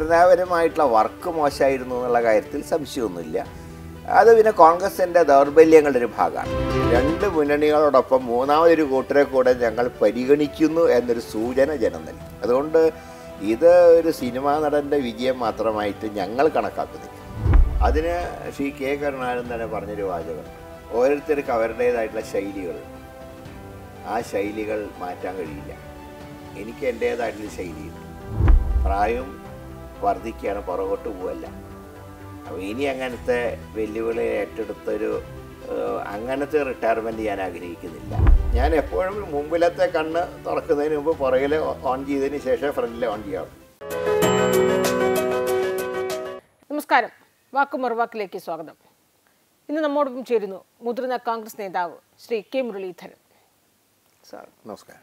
സംഘടനാപരമായിട്ടുള്ള work മോശമായിരുന്നു എന്നുള്ള കാര്യത്തിൽ സംശയമൊന്നുമില്ല അത് പിന്നെ കോൺഗ്രസിൻ്റെ ദൗർബല്യങ്ങളുടെ ഒരു ഭാഗമാണ് രണ്ട് മുന്നണികളോടൊപ്പം മൂന്നാമതൊരു കൂട്ടരെ കൂടെ ഞങ്ങൾ പരിഗണിക്കുന്നു എന്നൊരു സൂചന ജനം നൽകി അതുകൊണ്ട് ഇത് ഒരു സിനിമാ നടൻ്റെ വിജയം മാത്രമായിട്ട് ഞങ്ങൾ കണക്കാക്കുന്നില്ല അതിന് ശ്രീ കെ കരുണാകരൻ തന്നെ പറഞ്ഞൊരു വാചകം ഓരോരുത്തർക്ക് അവരുടേതായിട്ടുള്ള ശൈലികളുണ്ട് ആ ശൈലികൾ മാറ്റാൻ കഴിയില്ല എനിക്ക് എൻ്റേതായിട്ടുള്ള ശൈലിയുണ്ട് പ്രായം വർദ്ധിക്കുകയാണ് പുറകോട്ട് പോവല്ല അപ്പോൾ ഇനി അങ്ങനത്തെ വെല്ലുവിളി ഏറ്റെടുത്തൊരു ഏഹ്, അങ്ങനത്തെ റിട്ടയർമെൻറ്റ് ഞാൻ ആഗ്രഹിക്കുന്നില്ല ഞാൻ എപ്പോഴും മുമ്പിലത്തെ കണ്ണ് തുറക്കുന്നതിന് മുമ്പ് പുറകിൽ ഓൺ ചെയ്തതിന് ശേഷം ഫ്രണ്ടിൽ ഓൺ ചെയ്യാറുള്ളൂ നമസ്കാരം വാക്കും മറുവാക്കിലേക്ക് സ്വാഗതം ഇന്ന് നമ്മോടൊപ്പം ചേരുന്നു മുതിർന്ന കോൺഗ്രസ് നേതാവ് ശ്രീ കെ മുരളീധരൻ സാർ നമസ്കാരം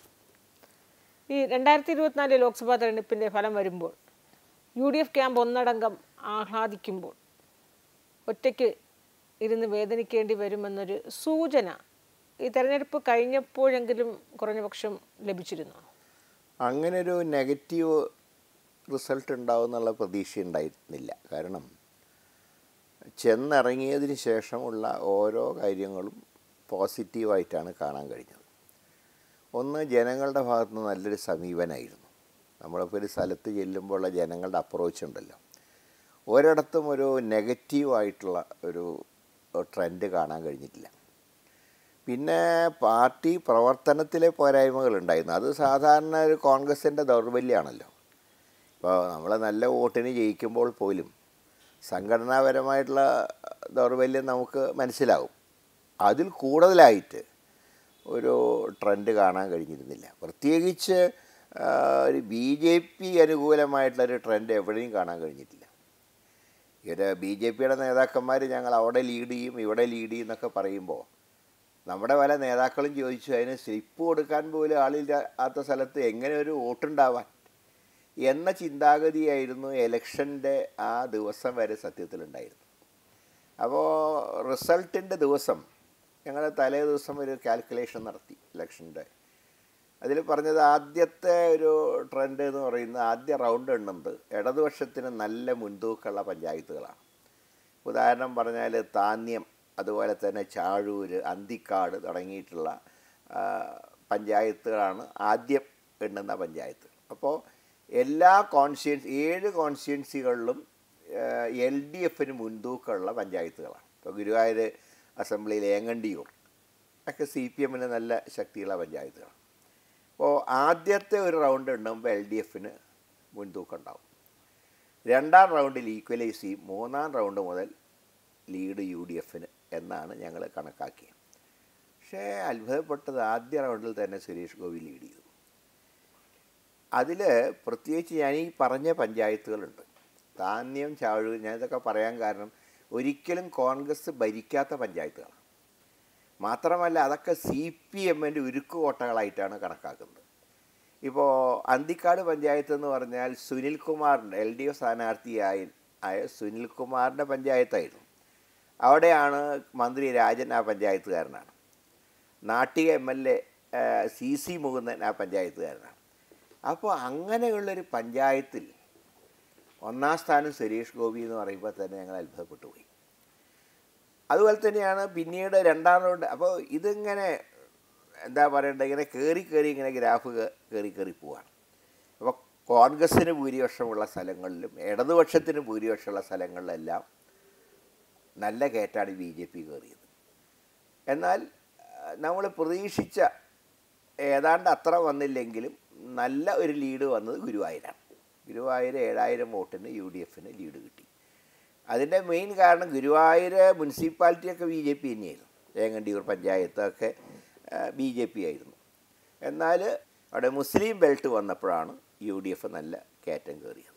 ഈ രണ്ടായിരത്തി ഇരുപത്തിനാല് ലോക്സഭാ തെരഞ്ഞെടുപ്പിൻ്റെ ഫലം വരുമ്പോൾ യു ഡി എഫ് ക്യാമ്പ് ഒന്നടങ്കം ആഹ്ലാദിക്കുമ്പോൾ ഒറ്റയ്ക്ക് ഇരുന്ന് വേദനിക്കേണ്ടി വരുമെന്നൊരു സൂചന ഈ തെരഞ്ഞെടുപ്പ് കഴിഞ്ഞപ്പോഴെങ്കിലും കുറഞ്ഞപക്ഷം ലഭിച്ചിരുന്നു അങ്ങനെ ഒരു നെഗറ്റീവ് റിസൾട്ട് ഉണ്ടാവും എന്നുള്ള പ്രതീക്ഷ ഉണ്ടായിരുന്നില്ല കാരണം ചെന്നിറങ്ങിയതിന് ശേഷമുള്ള ഓരോ കാര്യങ്ങളും പോസിറ്റീവായിട്ടാണ് കാണാൻ കഴിഞ്ഞത് ഒന്ന് ജനങ്ങളുടെ ഭാഗത്ത് നിന്ന് നല്ലൊരു സമീപനമായിരുന്നു നമ്മളിപ്പോൾ ഒരു സ്ഥലത്ത് ചെല്ലുമ്പോഴുള്ള ജനങ്ങളുടെ അപ്രോച്ച് ഉണ്ടല്ലോ ഒരിടത്തും ഒരു നെഗറ്റീവായിട്ടുള്ള ഒരു ട്രെൻഡ് കാണാൻ കഴിഞ്ഞിട്ടില്ല പിന്നെ പാർട്ടി പ്രവർത്തനത്തിലെ പോരായ്മകളുണ്ടായിരുന്നു അത് സാധാരണ ഒരു കോൺഗ്രസിൻ്റെ ദൗർബല്യമാണല്ലോ ഇപ്പോൾ നമ്മൾ നല്ല വോട്ടിന് ജയിക്കുമ്പോൾ പോലും സംഘടനാപരമായിട്ടുള്ള ദൗർബല്യം നമുക്ക് മനസ്സിലാവും അതിൽ കൂടുതലായിട്ട് ഒരു ട്രെൻഡ് കാണാൻ കഴിഞ്ഞിരുന്നില്ല പ്രത്യേകിച്ച് ആ, ഒരു ബി ജെ പി അനുകൂലമായിട്ടുള്ളൊരു ട്രെൻഡ് എവിടെയും കാണാൻ കഴിഞ്ഞിട്ടില്ല ഒരു ബി ജെ പിയുടെ നേതാക്കന്മാർ ഞങ്ങൾ അവിടെ ലീഡ് ചെയ്യും ഇവിടെ ലീഡ് ചെയ്യും എന്നൊക്കെ പറയുമ്പോൾ നമ്മുടെ പല നേതാക്കളും ചോദിച്ചു അതിന് സ്ലിപ്പ് കൊടുക്കാൻ പോലും ആളില്ലാത്ത സ്ഥലത്ത് എങ്ങനെ ഒരു വോട്ടുണ്ടാവാൻ എന്ന ചിന്താഗതിയായിരുന്നു എലക്ഷൻ്റെ ആ ദിവസം വരെ സത്യത്തിലുണ്ടായിരുന്നു അപ്പോൾ റിസൾട്ടിൻ്റെ ദിവസം ഞങ്ങൾ തലേ ദിവസം ഒരു കാൽക്കുലേഷൻ നടത്തി ഇലക്ഷൻ്റെ അതിൽ പറഞ്ഞത് ആദ്യത്തെ ഒരു ട്രെൻഡ് എന്ന് പറയുന്നത് ആദ്യ റൗണ്ട് എണ്ണുന്നത് ഇടതുപക്ഷത്തിന് നല്ല മുൻതൂക്കമുള്ള പഞ്ചായത്തുകളാണ് ഉദാഹരണം പറഞ്ഞാൽ താന്യം അതുപോലെ തന്നെ ചാഴൂര് അന്തിക്കാട് തുടങ്ങിയിട്ടുള്ള ആ, പഞ്ചായത്തുകളാണ് ആദ്യം എണ്ണുന്ന പഞ്ചായത്ത് അപ്പോൾ എല്ലാ കോൺസ്റ്റിറ്റ്യൻസി ഏഴ് കോൺസ്റ്റിറ്റ്യൻസികളിലും എൽ ഡി എഫിന് മുൻതൂക്കമുള്ള പഞ്ചായത്തുകളാണ് ഇപ്പോൾ ഗുരുവായൂർ അസംബ്ലിയിൽ ഏങ്ങണ്ടിയൂർ ഒക്കെ സി പി എമ്മിന് നല്ല ശക്തിയുള്ള പഞ്ചായത്തുകളാണ് അപ്പോൾ ആദ്യത്തെ ഒരു റൗണ്ട് എണ്ണുമ്പോൾ എൽ ഡി എഫിന് മുൻതൂക്കം ഉണ്ടാവും രണ്ടാം റൗണ്ടിൽ ഈക്വലൈസ് ചെയ്യും മൂന്നാം റൗണ്ട് മുതൽ ലീഡ് യു ഡി എഫിന് എന്നാണ് ഞങ്ങൾ കണക്കാക്കിയത് പക്ഷേ അത്ഭുതപ്പെട്ടത് ആദ്യ റൗണ്ടിൽ തന്നെ സുരേഷ് ഗോപി ലീഡ് ചെയ്തു അതിൽ പ്രത്യേകിച്ച് ഞാൻ ഈ പറഞ്ഞ പഞ്ചായത്തുകളുണ്ട് താന്യം ചാഴൂർ ഞാൻ ഇതൊക്കെ പറയാൻ കാരണം ഒരിക്കലും കോൺഗ്രസ് ഭരിക്കാത്ത പഞ്ചായത്തുകളാണ് മാത്രമല്ല അതൊക്കെ സി പി എമ്മിൻ്റെ ഉരുക്കുകോട്ടകളായിട്ടാണ് കണക്കാക്കുന്നത് ഇപ്പോൾ അന്തിക്കാട് പഞ്ചായത്ത് എന്ന് പറഞ്ഞാൽ സുനിൽ കുമാറിൻ്റെ എൽ ഡി എഫ് സ്ഥാനാർത്ഥിയായ ആയ സുനിൽ കുമാറിൻ്റെ പഞ്ചായത്തായിരുന്നു അവിടെയാണ് മന്ത്രി രാജൻ ആ പഞ്ചായത്തുകാരനാണ് Nattika M L A C C Mukundan ആ പഞ്ചായത്തുകാരനാണ് അപ്പോൾ അങ്ങനെയുള്ളൊരു പഞ്ചായത്തിൽ ഒന്നാം സ്ഥാനം സുരേഷ് ഗോപി എന്ന് പറയുമ്പോൾ തന്നെ ഞങ്ങൾ അത്ഭുതപ്പെട്ടു പോയി അതുപോലെ തന്നെയാണ് പിന്നീട് രണ്ടാം റൗണ്ട് അപ്പോൾ ഇതിങ്ങനെ എന്താ പറയണ്ടത് ഇങ്ങനെ കയറി കയറി ഇങ്ങനെ ഗ്രാഫ് കയറി കയറി പോവാണ് അപ്പോൾ കോൺഗ്രസ്സിന് ഭൂരിപക്ഷമുള്ള സ്ഥലങ്ങളിലും ഇടതുപക്ഷത്തിന് ഭൂരിപക്ഷമുള്ള സ്ഥലങ്ങളിലെല്ലാം നല്ല കയറ്റാണ് ബി ജെ പി കയറിയത് എന്നാൽ നമ്മൾ പ്രതീക്ഷിച്ച ഏതാണ്ട് അത്ര വന്നില്ലെങ്കിലും നല്ല ഒരു ലീഡ് വന്നത് ഗുരുവായൂരാണ് ഗുരുവായൂർ ഏഴായിരം വോട്ടിന് യു ഡി എഫിന് ലീഡ് കിട്ടി അതിൻ്റെ മെയിൻ കാരണം ഗുരുവായൂർ മുനിസിപ്പാലിറ്റിയൊക്കെ ബി ജെ പി തന്നെയായിരുന്നു തേങ്ങണ്ടിയൂർ പഞ്ചായത്തൊക്കെ ബി ജെ പി ആയിരുന്നു എന്നാൽ അവിടെ മുസ്ലിം ബെൽറ്റ് വന്നപ്പോഴാണ് യു ഡി എഫ് നല്ല കയറ്റം കയറിയത്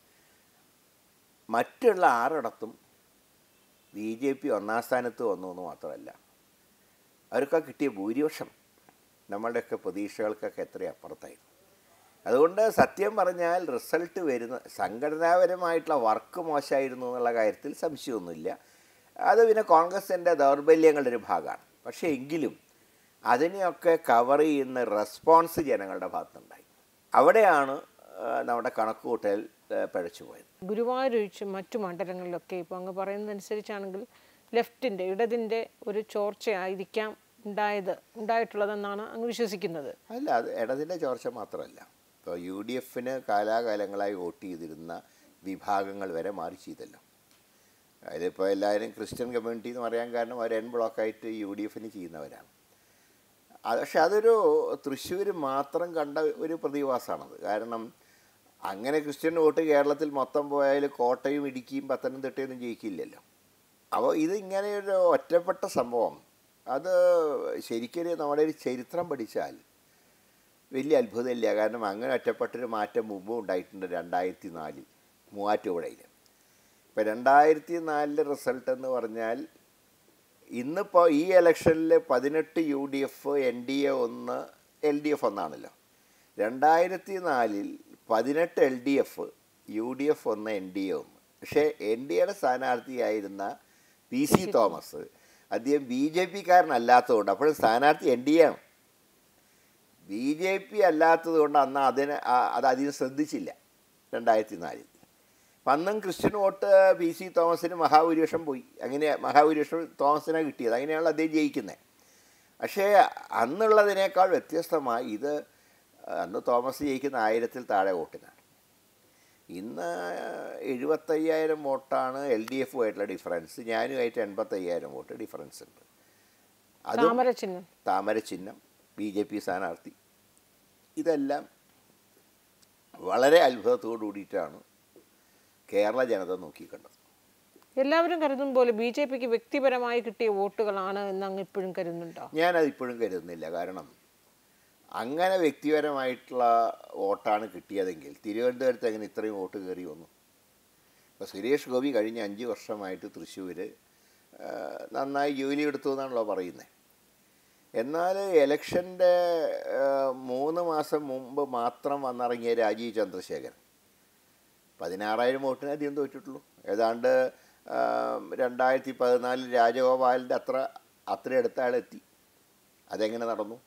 മറ്റുള്ള ആറിടത്തും ബി ജെ പി ഒന്നാം സ്ഥാനത്ത് വന്നു എന്ന് മാത്രമല്ല അവർക്കൊക്കെ കിട്ടിയ ഭൂരിപക്ഷം നമ്മളുടെയൊക്കെ പ്രതീക്ഷകൾക്കൊക്കെ എത്രയും അപ്പുറത്തായിരുന്നു അതുകൊണ്ട് സത്യം പറഞ്ഞാൽ റിസൾട്ട് വരുന്ന സംഘടനാപരമായിട്ടുള്ള വർക്ക് മോശമായിരുന്നു എന്നുള്ള കാര്യത്തിൽ സംശയമൊന്നുമില്ല അത് പിന്നെ കോൺഗ്രസിൻ്റെ ദൗർബല്യങ്ങളുടെ ഒരു ഭാഗമാണ് പക്ഷേ എങ്കിലും അതിനെയൊക്കെ കവർ ചെയ്യുന്ന റെസ്പോൺസ് ജനങ്ങളുടെ ഭാഗത്തുണ്ടായി അവിടെയാണ് ആ, നമ്മുടെ കണക്കുകൂട്ടൽ ആ, പിഴച്ചു പോയത് ഗുരുവായൂരൊഴിച്ച് മറ്റു മണ്ഡലങ്ങളിലൊക്കെ ഇപ്പോൾ അങ്ങ് പറയുന്നതനുസരിച്ചാണെങ്കിൽ ലെഫ്റ്റിൻ്റെ ഇടതിൻ്റെ ഒരു ചോർച്ചയായിരിക്കാം ഉണ്ടായത് ഉണ്ടായിട്ടുള്ളതെന്നാണ് അങ്ങ് വിശ്വസിക്കുന്നത് അല്ല അത് ഇടതിൻ്റെ ചോർച്ച മാത്രമല്ല ഇപ്പോൾ യു ഡി എഫിന് കാലാകാലങ്ങളായി വോട്ട് ചെയ്തിരുന്ന വിഭാഗങ്ങൾ വരെ മാറി ചെയ്തല്ലോ അതിലിപ്പോൾ എല്ലാവരും ക്രിസ്ത്യൻ കമ്മ്യൂണിറ്റി എന്ന് പറയാൻ കാരണം അവർ എൻ ബ്ലോക്കായിട്ട് യു ഡി എഫിന് ചെയ്യുന്നവരാണ് അത് പക്ഷെ അതൊരു തൃശ്ശൂർ മാത്രം കണ്ട ഒരു പ്രതിഭാസമാണത് കാരണം അങ്ങനെ ക്രിസ്ത്യൻ വോട്ട് കേരളത്തിൽ മൊത്തം പോയാൽ കോട്ടയം ഇടുക്കിയും പത്തനംതിട്ടയൊന്നും ജയിക്കില്ലല്ലോ അപ്പോൾ ഇത് ഇങ്ങനെ ഒരു ഒറ്റപ്പെട്ട സംഭവം അത് ശരിക്കൊരു നമ്മുടെ ഒരു ചരിത്രം പഠിച്ചാൽ വലിയ അത്ഭുതമില്ല കാരണം അങ്ങനെ ഒറ്റപ്പെട്ടൊരു മാറ്റം മുമ്പും ഉണ്ടായിട്ടുണ്ട് രണ്ടായിരത്തി നാലിൽ മൂവാറ്റുപുഴയിൽ ഇപ്പോൾ രണ്ടായിരത്തി നാലിലെ റിസൾട്ട് എന്ന് പറഞ്ഞാൽ ഇന്നിപ്പോൾ ഈ ഇലക്ഷനിൽ പതിനെട്ട് U D F N D A ഒന്ന് എൽ ഡി എഫ് ഒന്നാണല്ലോ രണ്ടായിരത്തി നാലിൽ പതിനെട്ട് L D F U D F ഒന്ന് എൻ ഡി എ ഒന്ന് പക്ഷേ എൻ ഡി എയുടെ സ്ഥാനാർത്ഥിയായിരുന്ന പി സി തോമസ് അദ്ദേഹം ബി ജെ പിക്കാരനല്ലാത്തതുകൊണ്ട് അപ്പോഴും സ്ഥാനാർത്ഥി എൻ ഡി എ ആണ് ബി ജെ പി അല്ലാത്തത് കൊണ്ട് അന്ന് അതിന് ആ- അത് അധികം ശ്രദ്ധിച്ചില്ല രണ്ടായിരത്തി നാലിൽ അപ്പം അന്നും ക്രിസ്ത്യൻ വോട്ട് പി സി തോമസിന് മഹാഭൂരിപക്ഷം പോയി അങ്ങനെ മഹാഭൂരിപക്ഷം തോമസിനാണ് കിട്ടിയത് അങ്ങനെയാണല്ലോ അദ്ദേഹം ജയിക്കുന്നത് പക്ഷേ അന്നുള്ളതിനേക്കാൾ വ്യത്യസ്തമായി ഇത് അന്ന് തോമസ് ജയിക്കുന്ന ആയിരത്തിൽ താഴെ വോട്ടിനാണ് ഇന്ന് എഴുപത്തയ്യായിരം വോട്ടാണ് എൽ ഡി എഫുമായിട്ടുള്ള ഡിഫറൻസ് ഞാനുമായിട്ട് എൺപത്തയ്യായിരം വോട്ട് ഡിഫറൻസ് ഉണ്ട് അതും താമര ചിഹ്നം താമര ചിഹ്നം ബി ജെ പി സ്ഥാനാർത്ഥി ഇതെല്ലാം വളരെ അത്ഭുതത്തോടു കൂടിയിട്ടാണ് കേരള ജനത നോക്കിക്കണ്ടത് എല്ലാവരും കരുതും പോലെ ബി ജെ പിക്ക് വ്യക്തിപരമായി കിട്ടിയ വോട്ടുകളാണ് എന്ന് അങ്ങ് ഇപ്പോഴും കരുതുന്നുണ്ടോ ഞാനത് ഇപ്പോഴും കരുതുന്നില്ല കാരണം അങ്ങനെ വ്യക്തിപരമായിട്ടുള്ള വോട്ടാണ് കിട്ടിയതെങ്കിൽ തിരുവനന്തപുരത്ത് അങ്ങനെ ഇത്രയും വോട്ട് കയറി വന്നു ഇപ്പോൾ സുരേഷ് ഗോപി കഴിഞ്ഞ അഞ്ച് വർഷമായിട്ട് തൃശ്ശൂർ നന്നായി ജോലി എടുത്തു എന്നാണല്ലോ പറയുന്നത് എന്നാൽ ഇലക്ഷൻ്റെ മൂന്ന് മാസം മുമ്പ് മാത്രം വന്നിറങ്ങിയ രാജീവ് ചന്ദ്രശേഖരൻ പതിനാറായിരം വോട്ടിന് അധികം തോറ്റിട്ടുള്ളൂ ഏതാണ്ട് ആ, രണ്ടായിരത്തി പതിനാലിൽ രാജഗോപാലിൻ്റെ അത്ര അത്ര അടുത്ത ആളെത്തി അതെങ്ങനെ നടന്നു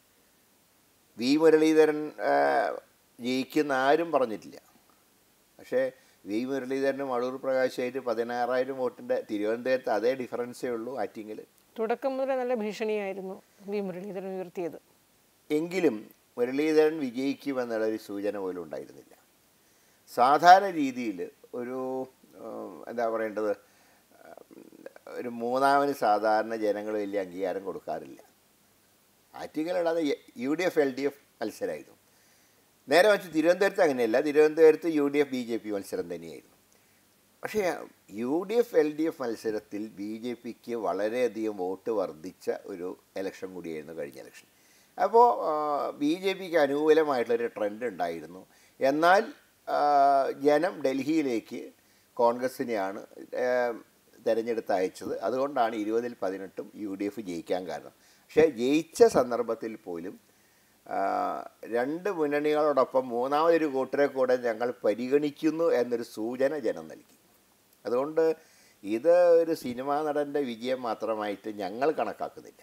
വി മുരളീധരൻ ആ, ജയിക്കുന്ന ആരും പറഞ്ഞിട്ടില്ല പക്ഷേ വി മുരളീധരനും അടൂർ പ്രകാശായിട്ട് പതിനാറായിരം വോട്ടിൻ്റെ തിരുവനന്തപുരത്ത് അതേ ഡിഫറൻസേ ഉള്ളൂ ആറ്റിങ്ങിൽ തുടക്കം മുതലേ നല്ല ഭീഷണിയായിരുന്നു വി മുരളീധരൻ ഉയർത്തിയത് എങ്കിലും മുരളീധരൻ വിജയിക്കുമെന്നുള്ളൊരു സൂചന പോലും ഉണ്ടായിരുന്നില്ല സാധാരണ രീതിയിൽ ഒരു ഉം, എന്താ പറയേണ്ടത് ഉം, ഒരു മൂന്നാമന് സാധാരണ ജനങ്ങൾ വലിയ അംഗീകാരം കൊടുക്കാറില്ല ആറ്റിങ്ങലുള്ളത് U D F L D F മത്സരമായിരുന്നു നേരെ വെച്ച് തിരുവനന്തപുരത്ത് അങ്ങനെയല്ല തിരുവനന്തപുരത്ത് U D F B J P മത്സരം തന്നെയായിരുന്നു പക്ഷേ U D F L D F മത്സരത്തിൽ ബി ജെ പിക്ക് വളരെയധികം വോട്ട് വർദ്ധിച്ച ഒരു ഇലക്ഷൻ കൂടിയായിരുന്നു കഴിഞ്ഞ ഇലക്ഷൻ അപ്പോൾ ബി ജെ പിക്ക് അനുകൂലമായിട്ടുള്ളൊരു ട്രെൻഡ് ഉണ്ടായിരുന്നു എന്നാൽ ആ, ജനം ഡൽഹിയിലേക്ക് കോൺഗ്രസിനെയാണ് ആ, തിരഞ്ഞെടുത്ത് അയച്ചത് അതുകൊണ്ടാണ് ഇരുപതിൽ പതിനെട്ടും യു ഡി എഫ് ജയിക്കാൻ കാരണം പക്ഷേ ജയിച്ച സന്ദർഭത്തിൽ പോലും ആ, രണ്ട് മുന്നണികളോടൊപ്പം മൂന്നാമതൊരു കൂട്ടരെ കൂടെ ഞങ്ങൾ പരിഗണിക്കുന്നു എന്നൊരു സൂചന ജനം നൽകി അതുകൊണ്ട് ഇത് ഒരു സിനിമാ നടൻ്റെ വിജയം മാത്രമായിട്ട് ഞങ്ങൾ കണക്കാക്കുന്നില്ല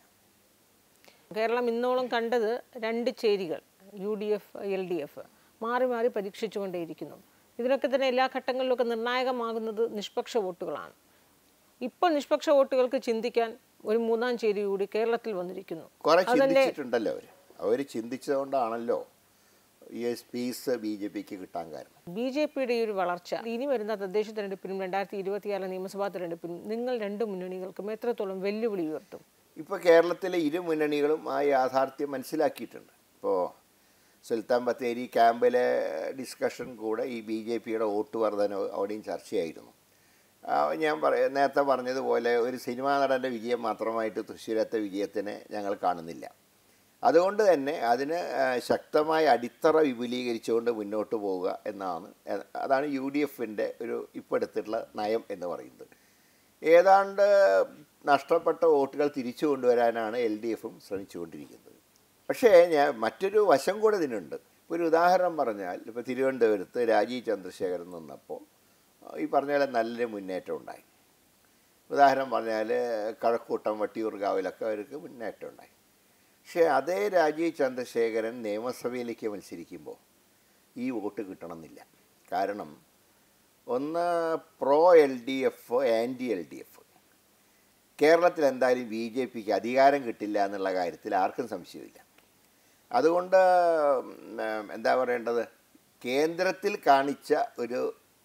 കേരളം ഇന്നോളം കണ്ടത് രണ്ട് ചേരികൾ U D F L D F മാറി മാറി പരീക്ഷിച്ചുകൊണ്ടേയിരിക്കുന്നു ഇതിനൊക്കെ തന്നെ എല്ലാ ഘട്ടങ്ങളിലൊക്കെ നിർണായകമാകുന്നത് നിഷ്പക്ഷ വോട്ടുകളാണ് ഇപ്പോൾ നിഷ്പക്ഷ വോട്ടുകൾക്ക് ചിന്തിക്കാൻ ഒരു മൂന്നാം ചേരി കൂടി കേരളത്തിൽ വന്നിരിക്കുന്നു കുറെ ചിന്തിച്ചിട്ടുണ്ടല്ലോ അവർ അവർ ചിന്തിച്ചതുകൊണ്ടാണല്ലോ ഈ സ്പേസ് ബി ജെ പിക്ക് കിട്ടാൻ കാരണം ബി ജെ പിയുടെ ഈ ഒരു വളർച്ച ഇനി വരുന്ന തദ്ദേശ തെരഞ്ഞെടുപ്പിനും രണ്ടായിരത്തി ഇരുപത്തിയാറ് നിയമസഭാ തെരഞ്ഞെടുപ്പിനും നിങ്ങൾ രണ്ട് മുന്നണികൾക്കും എത്രത്തോളം വെല്ലുവിളി ഉയർത്തും ഇപ്പോൾ കേരളത്തിലെ ഇരു മുന്നണികളും ആ യാഥാർത്ഥ്യം മനസ്സിലാക്കിയിട്ടുണ്ട് ഇപ്പോൾ സുൽത്താൻ ബത്തേരി ക്യാമ്പിലെ ഡിസ്കഷൻ കൂടെ ഈ ബി ജെ പിയുടെ വോട്ട് വർധനവ് അവിടെയും ചർച്ചയായിരുന്നു ആ, ഞാൻ പറ നേരത്തെ പറഞ്ഞതുപോലെ ഒരു സിനിമാ നടൻ്റെ വിജയം മാത്രമായിട്ട് തൃശ്ശൂരത്തെ വിജയത്തിനെ ഞങ്ങൾ കാണുന്നില്ല അതുകൊണ്ട് തന്നെ അതിന് ആ, ശക്തമായ അടിത്തറ വിപുലീകരിച്ചുകൊണ്ട് മുന്നോട്ട് പോവുക എന്നാണ് എ- അതാണ് യു ഡി എഫിൻ്റെ ഒരു ഇപ്പോൾ എടുത്തിട്ടുള്ള നയം എന്ന് പറയുന്നത് ഏതാണ്ട് നഷ്ടപ്പെട്ട വോട്ടുകൾ തിരിച്ചു കൊണ്ടുവരാനാണ് എൽ ഡി എഫും ശ്രമിച്ചുകൊണ്ടിരിക്കുന്നത് പക്ഷേ ഞാൻ മറ്റൊരു വശം കൂടെ ഇതിനുണ്ട് ഇപ്പോൾ ഒരു ഉദാഹരണം പറഞ്ഞാൽ ഇപ്പോൾ തിരുവനന്തപുരത്ത് രാജീവ് ചന്ദ്രശേഖരൻ നിന്നപ്പോൾ ഈ പറഞ്ഞ പോലെ നല്ലൊരു മുന്നേറ്റം ഉണ്ടായി ഉദാഹരണം പറഞ്ഞാൽ കഴക്കൂട്ടം വട്ടിയൂർകാവിലൊക്കെ അവർക്ക് മുന്നേറ്റം ഉണ്ടായി പക്ഷേ അതേ രാജീവ് ചന്ദ്രശേഖരൻ നിയമസഭയിലേക്ക് മത്സരിക്കുമ്പോൾ ഈ വോട്ട് കിട്ടണമെന്നില്ല കാരണം ഒന്ന് pro L D F anti L D F കേരളത്തിൽ എന്തായാലും ബി ജെ പിക്ക് അധികാരം കിട്ടില്ല എന്നുള്ള കാര്യത്തിൽ ആർക്കും സംശയമില്ല അതുകൊണ്ട് ഉം, എന്താ പറയേണ്ടത് കേന്ദ്രത്തിൽ കാണിച്ച ഒരു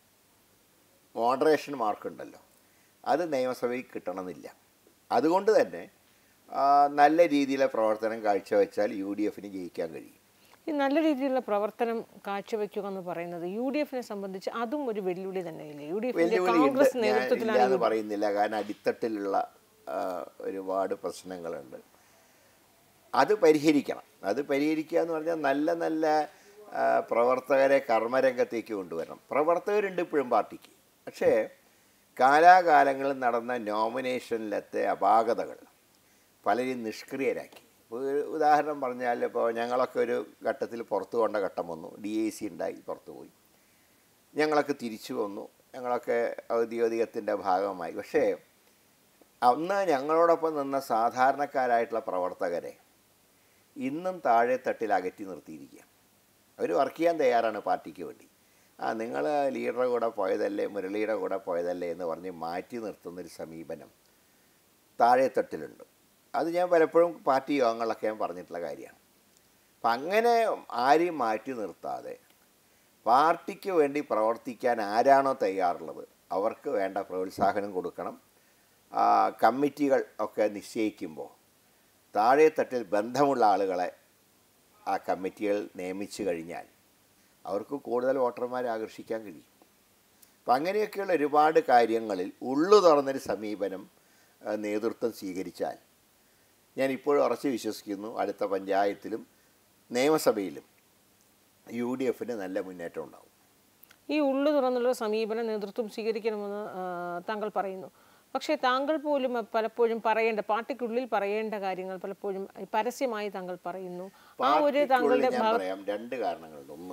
മോഡറേഷൻ മാർക്കുണ്ടല്ലോ അത് നിയമസഭയിൽ കിട്ടണമെന്നില്ല അതുകൊണ്ട് തന്നെ ആ, നല്ല രീതിയിലെ പ്രവർത്തനം കാഴ്ചവെച്ചാൽ യു ഡി എഫിന് ജയിക്കാൻ കഴിയും ഈ നല്ല രീതിയിലുള്ള പ്രവർത്തനം കാഴ്ചവെക്കുക എന്ന് പറയുന്നത് യു ഡി എഫിനെ സംബന്ധിച്ച് അതും ഒരു വെല്ലുവിളി തന്നെയില്ലേ യു ഡി എഫിന്റെ വെല്ലുവിളിയുണ്ട് കോൺഗ്രസ് ഞാൻ നേതൃത്വത്തിലാണ് ഇല്ലാന്ന് പറയുന്നില്ല കാരണം അടിത്തട്ടിലുള്ള ആ, ഒരുപാട് പ്രശ്നങ്ങളുണ്ട് അത് പരിഹരിക്കണം അത് പരിഹരിക്കുക എന്ന് പറഞ്ഞാൽ നല്ല നല്ല ആ, പ്രവർത്തകരെ കർമ്മരംഗത്തേക്ക് കൊണ്ടുവരണം പ്രവർത്തകരുണ്ട് ഇപ്പോഴും പാർട്ടിക്ക് പക്ഷേ കാലാകാലങ്ങളിൽ നടന്ന നോമിനേഷനിലത്തെ അപാകതകൾ പലരും നിഷ്ക്രിയരാക്കി ഇപ്പോൾ ഒരു ഉദാഹരണം പറഞ്ഞാൽ ഇപ്പോൾ ഞങ്ങളൊക്കെ ഒരു ഘട്ടത്തിൽ പുറത്തു കൊണ്ട ഘട്ടം വന്നു ഡി ഐ സി ഉണ്ടായി പുറത്തു പോയി ഞങ്ങളൊക്കെ തിരിച്ചു വന്നു ഞങ്ങളൊക്കെ ഔദ്യോഗികത്തിൻ്റെ ഭാഗമായി പക്ഷേ അന്ന് ഞങ്ങളോടൊപ്പം നിന്ന സാധാരണക്കാരായിട്ടുള്ള പ്രവർത്തകരെ ഇന്നും താഴെ തട്ടിൽ അകറ്റി നിർത്തിയിരിക്കുക അവർ വർക്ക് ചെയ്യാൻ തയ്യാറാണ് പാർട്ടിക്ക് വേണ്ടി ആ നിങ്ങൾ ലീഡറുടെ കൂടെ പോയതല്ലേ മുരളിയുടെ കൂടെ പോയതല്ലേ എന്ന് പറഞ്ഞ് മാറ്റി നിർത്തുന്നൊരു സമീപനം താഴെ തട്ടിലുണ്ട് അത് ഞാൻ പലപ്പോഴും പാർട്ടി യോഗങ്ങളിലൊക്കെ ഞാൻ പറഞ്ഞിട്ടുള്ള കാര്യമാണ് അപ്പം അങ്ങനെ ആരെയും മാറ്റി നിർത്താതെ പാർട്ടിക്ക് വേണ്ടി പ്രവർത്തിക്കാൻ ആരാണോ തയ്യാറുള്ളത് അവർക്ക് വേണ്ട പ്രോത്സാഹനം കൊടുക്കണം ആ, കമ്മിറ്റികൾ ഒക്കെ നിശ്ചയിക്കുമ്പോൾ താഴെത്തട്ടിൽ ബന്ധമുള്ള ആളുകളെ ആ കമ്മിറ്റികൾ നിയമിച്ചു കഴിഞ്ഞാൽ അവർക്ക് കൂടുതൽ വോട്ടർമാരെ ആകർഷിക്കാൻ കഴിയും അപ്പം അങ്ങനെയൊക്കെയുള്ള ഒരുപാട് കാര്യങ്ങളിൽ ഉള്ളു തുറന്നൊരു സമീപനം ആ, നേതൃത്വം സ്വീകരിച്ചാൽ ഞാൻ ഇപ്പോഴും ഉറച്ചു വിശ്വസിക്കുന്നു അടുത്ത പഞ്ചായത്തിലും നിയമസഭയിലും യു ഡി എഫിന് നല്ല മുന്നേറ്റം ഉണ്ടാവും ഈ ഉള്ളു തുറന്നുള്ള സമീപനം നേതൃത്വം സ്വീകരിക്കണമെന്ന് ആ, താങ്കൾ പറയുന്നു പക്ഷേ താങ്കൾ പോലും പലപ്പോഴും പറയേണ്ട പാർട്ടിക്കുള്ളിൽ പറയേണ്ട കാര്യങ്ങൾ പലപ്പോഴും പരസ്യമായി താങ്കൾ പറയുന്നു ആ ഒരു പാർട്ടിക്കുള്ളിൽ താങ്കളുടെ ഞാൻ ഭാഗ പറയാം രണ്ട് കാരണങ്ങളുണ്ട് ഒന്ന്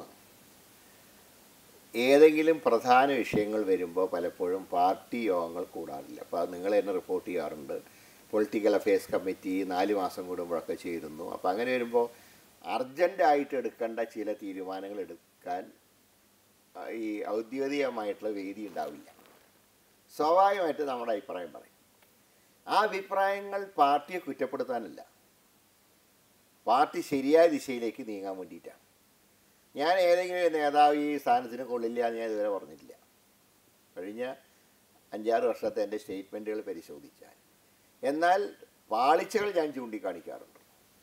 ഏതെങ്കിലും പ്രധാന വിഷയങ്ങൾ വരുമ്പോൾ പലപ്പോഴും പാർട്ടി യോഗങ്ങൾ കൂടാറില്ല അപ്പോൾ അത് നിങ്ങൾ തന്നെ റിപ്പോർട്ട് ചെയ്യാറുണ്ട് പൊളിറ്റിക്കൽ അഫയേഴ്സ് കമ്മിറ്റി നാല് മാസം കൂടുമ്പോഴൊക്കെ ചേരുന്നു അപ്പോൾ അങ്ങനെ വരുമ്പോൾ അർജൻറ്റായിട്ട് എടുക്കേണ്ട ചില തീരുമാനങ്ങൾ എടുക്കാൻ ആ, ഈ ഔദ്യോഗികമായിട്ടുള്ള വേദി ഉണ്ടാവില്ല സ്വാഭാവികമായിട്ട് നമ്മുടെ അഭിപ്രായം പറയും ആ അഭിപ്രായങ്ങൾ പാർട്ടിയെ കുറ്റപ്പെടുത്താനല്ല പാർട്ടി ശരിയായ ദിശയിലേക്ക് നീങ്ങാൻ വേണ്ടിയിട്ടാണ് ഞാൻ ഏതെങ്കിലും ഒരു നേതാവ് ഈ സ്ഥാനത്തിന് കൊള്ളില്ല എന്ന് ഞാൻ ഇതുവരെ പറഞ്ഞിട്ടില്ല കഴിഞ്ഞ അഞ്ചാറ് വർഷത്തെ എൻ്റെ സ്റ്റേറ്റ്മെൻറ്റുകൾ പരിശോധിച്ചാൽ എന്നാൽ പാളിച്ചകൾ ഞാൻ ചൂണ്ടിക്കാണിക്കാറുണ്ട്